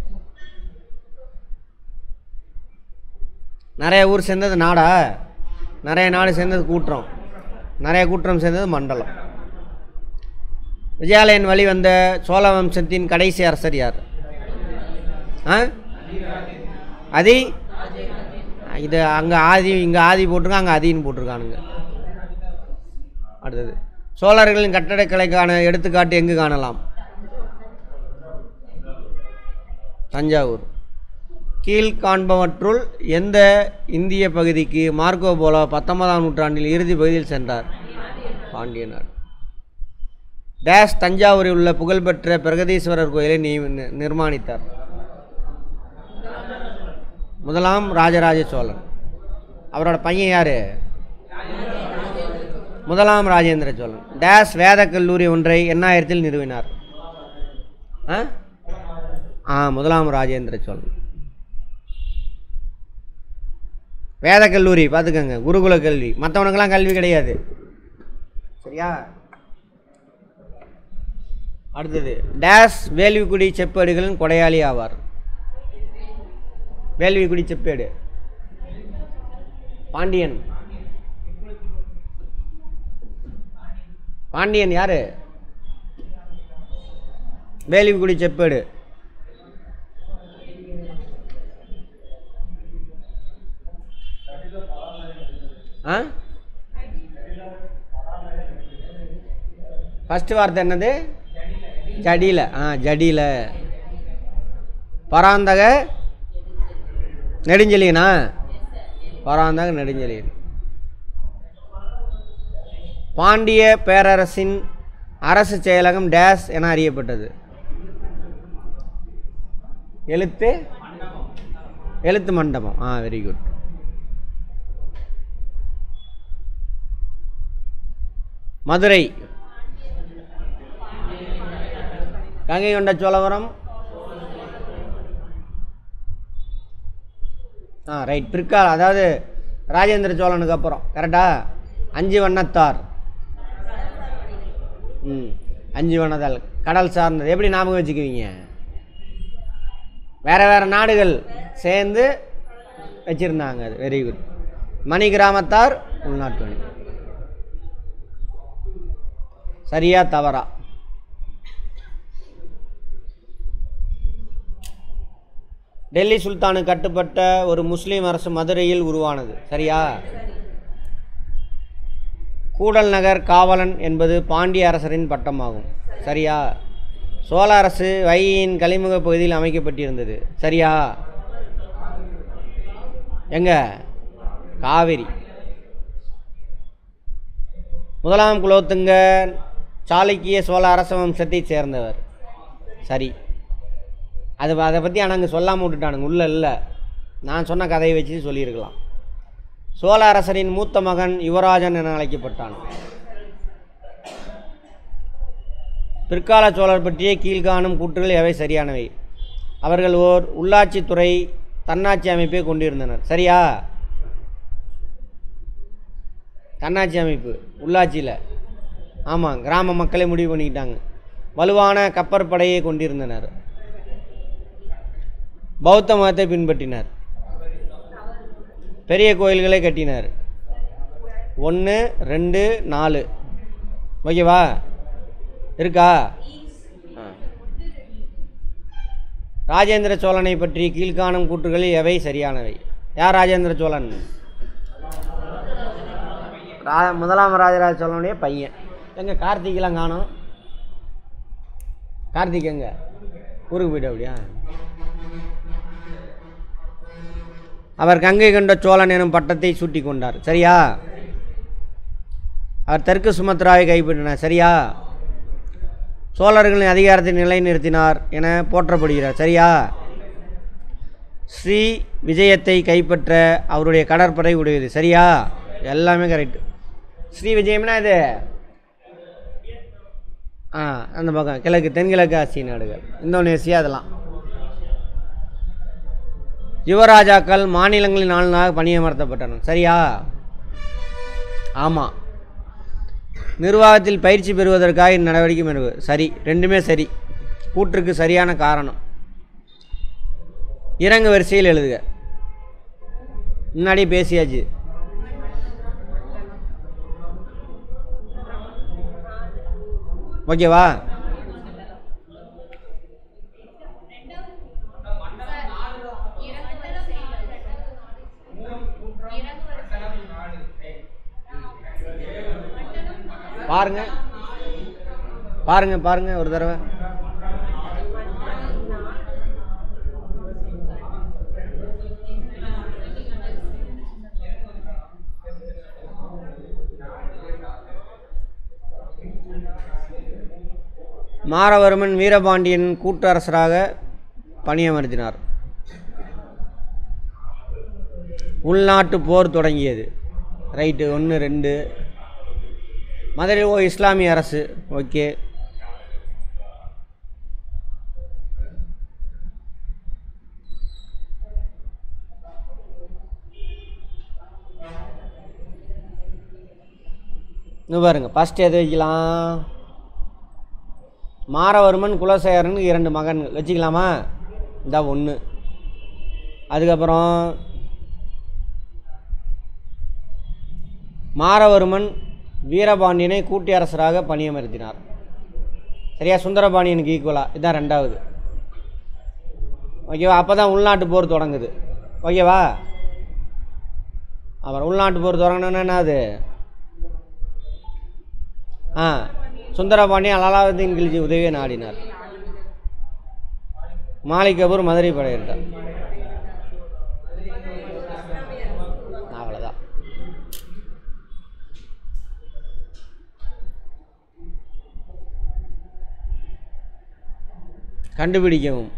Speaker 1: நிறைய ஊர் சேர்ந்தது நாடா நிறைய நாடு சேர்ந்தது கூற்றம் நிறைய கூற்றம் சேர்ந்தது மண்டலம் விஜயாலயன் வழி வந்த சோழ வம்சத்தின் கடைசி அரசர் யார் ஆ அதி இது அங்கே ஆதி இங்கே ஆதி போட்டிருக்காங்க அங்கே அதின்னு போட்டிருக்கானுங்க அடுத்தது சோழர்களின் கட்டடக்கலைக்கான எடுத்துக்காட்டு எங்கு காணலாம் தஞ்சாவூர் கீழ்காண்பவற்றுள் எந்த இந்திய பகுதிக்கு மார்க்கோ போலோ பத்தொன்பதாம் நூற்றாண்டில் இறுதி பகுதியில் சென்றார் பாண்டிய நாடு டேஷ் தஞ்சாவூரில் உள்ள புகழ்பெற்ற பிரகதீஸ்வரர் கோயிலை நீ நி- நிர்மாணித்தார் முதலாம் ராஜராஜ சோழன் அவரோட பையன் யாரு முதலாம் ராஜேந்திர சோழன் டேஷ் வேத கல்லூரி ஒன்றை எண்ணாயிரத்தில் நிறுவினார் ஆ ஆ முதலாம் ராஜேந்திர சோழன் வேத கல்லூரி பார்த்துக்கோங்க குருகுல கல்வி மற்றவனுக்கெல்லாம் கல்வி கிடையாது சரியா அடுத்தது டேஸ் வேள்விக்குடி செப்பேடுகளின் கொடையாளி ஆவார் வேள்விக்குடி செப்பேடு பாண்டியன் பாண்டியன் யாரு வேள்விக்குடி செப்பேடு ஆ ஃபஸ்ட்டு வார்த்தை என்னது ஜடியில் ஆ ஜடியில் பராந்தக நெடுஞ்செலியனா பராந்தக நெடுஞ்செலியன் பாண்டிய பேரரசின் அரசு செயலகம் டேஸ் என அறியப்பட்டது எழுத்து எழுத்து மண்டபம் ஆ வெரி குட் மதுரை கங்கை கொண்ட சோழவரம் ஆ ரைட் பிற்கால அதாவது ராஜேந்திர சோழனுக்கு அப்புறம் கரெக்டா அஞ்சு வண்ணத்தார் ம் அஞ்சு வண்ணத்தால் கடல் சார்ந்தது எப்படி ஞாபகம் வச்சுக்குவீங்க வேறு வேறு நாடுகள் சேர்ந்து வச்சுருந்தாங்க அது வெரி குட் மணி கிராமத்தார் உள்நாட்டு மணி சரியா தவறா டெல்லி சுல்தானுக்கு கட்டுப்பட்ட ஒரு முஸ்லீம் அரசு மதுரையில் உருவானது சரியா கூடல் நகர் காவலன் என்பது பாண்டிய அரசரின் பட்டமாகும் சரியா சோழ அரசு வையின் கலிமுக பகுதியில் அமைக்கப்பட்டிருந்தது சரியா எங்க காவிரி முதலாம் குலோத்துங்க சாளுக்கிய சோழ அரச வம்சத்தைச் சேர்ந்தவர் சரி அது அதை பற்றி ஆனால் அங்கே சொல்லாமல் விட்டுட்டானுங்க உள்ளே இல்லை நான் சொன்ன கதையை வச்சு சொல்லியிருக்கலாம் சோழ அரசரின் மூத்த மகன் யுவராஜன் என அழைக்கப்பட்டான் பிற்கால சோழர் பற்றிய கீழ்காணும் கூற்றுகள் எவை சரியானவை அவர்கள் ஓர் உள்ளாட்சித்துறை தன்னாட்சி அமைப்பை கொண்டிருந்தனர் சரியா தன்னாட்சி அமைப்பு உள்ளாட்சியில் ஆமாம் கிராம மக்களை முடிவு பண்ணிக்கிட்டாங்க வலுவான கப்பற்படையை கொண்டிருந்தனர் பௌத்த மதத்தை பின்பற்றினர் பெரிய கோயில்களை கட்டினார் ஒன்று ரெண்டு நாலு ஓகேவா இருக்கா ஆ. ராஜேந்திர சோழனை பற்றி கீழ்காணும் கூற்றுகளில் எவை சரியானவை யார் ராஜேந்திர சோழன் ரா முதலாம் ராஜராஜ சோழனுடைய பையன் எங்க கார்த்திகெலாம் காணோம் கார்த்திக் எங்க ஊருக்கு போயிட்டு அப்படியா அவர் கங்கை கொண்ட சோழன் எனும் பட்டத்தை சூட்டி கொண்டார் சரியா அவர் தெற்கு சுமத்ராவை கைப்பற்றினார் சரியா சோழர்களின் அதிகாரத்தை நிலைநிறுத்தினார் என போற்றப்படுகிறார் சரியா ஸ்ரீ விஜயத்தை கைப்பற்ற அவருடைய கடற்படை உடையது சரியா எல்லாமே கரெக்ட் ஸ்ரீ விஜயம்னா இது ஆ அந்த பக்கம் கிழக்கு தென்கிழக்கு ஆசிய நாடுகள் இந்தோனேசியா அதெல்லாம் யுவராஜாக்கள் மாநிலங்களின் ஆளுநராக பணியமர்த்தப்பட்டனர் சரியா ஆமாம் நிர்வாகத்தில் பயிற்சி பெறுவதற்காக இந்நடவடிக்கை மேற்கொ சரி ரெண்டுமே சரி கூற்றுக்கு சரியான காரணம் இறங்கு வரிசையில் எழுதுக முன்னாடியே பேசியாச்சு ஓகேவா பாருங்க பாருங்க பாருங்க ஒரு தடவை மாரவர்மன் வீரபாண்டியன் கூட்டரசராக பணியமர்த்தினார் உள்நாட்டு போர் தொடங்கியது ரைட்டு ஒன்று ரெண்டு மதுரை ஓ இஸ்லாமிய அரசு ஓகே இன்னும் பாருங்க ஃபஸ்ட் எது வைக்கலாம் மாரவர்மன் குலசேகரன் இரண்டு மகன்கள் வச்சுக்கலாமா இந்த ஒன்று அதுக்கப்புறம் மாரவர்மன் வீரபாண்டியனை கூட்டி அரசராக பணியமர்த்தினார் சரியா சுந்தரபாண்டியனுக்கு ஈக்குவலாக இதுதான் ரெண்டாவது ஓகேவா அப்போ தான் உள்நாட்டு போர் தொடங்குது ஓகேவா அப்புறம் உள்நாட்டு போர் தொடங்கணுன்னா என்னது ஆ சுந்தரபாண்டியன் அலாவுதீன் கில்ஜி உதவியை நாடினார் மாலிக் கபூர் மதுரை படையிட்டார் அவ்வளோதான் கண்டுபிடிக்கவும்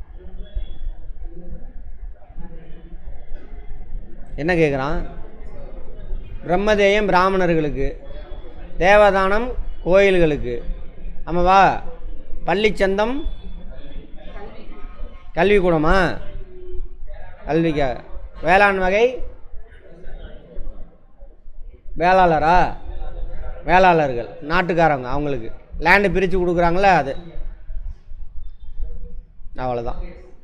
Speaker 1: என்ன கேட்குறான் பிரம்மதேயம் பிராமணர்களுக்கு தேவதானம் கோயில்களுக்கு ஆமாவா பள்ளிச்சந்தம் கல்விக்கூடமா கல்விக்கா வேளாண் வகை வேளாளரா வேளாளர்கள் நாட்டுக்காரங்க அவங்களுக்கு லேண்டு பிரித்து கொடுக்குறாங்களே அது அவ்வளோதான்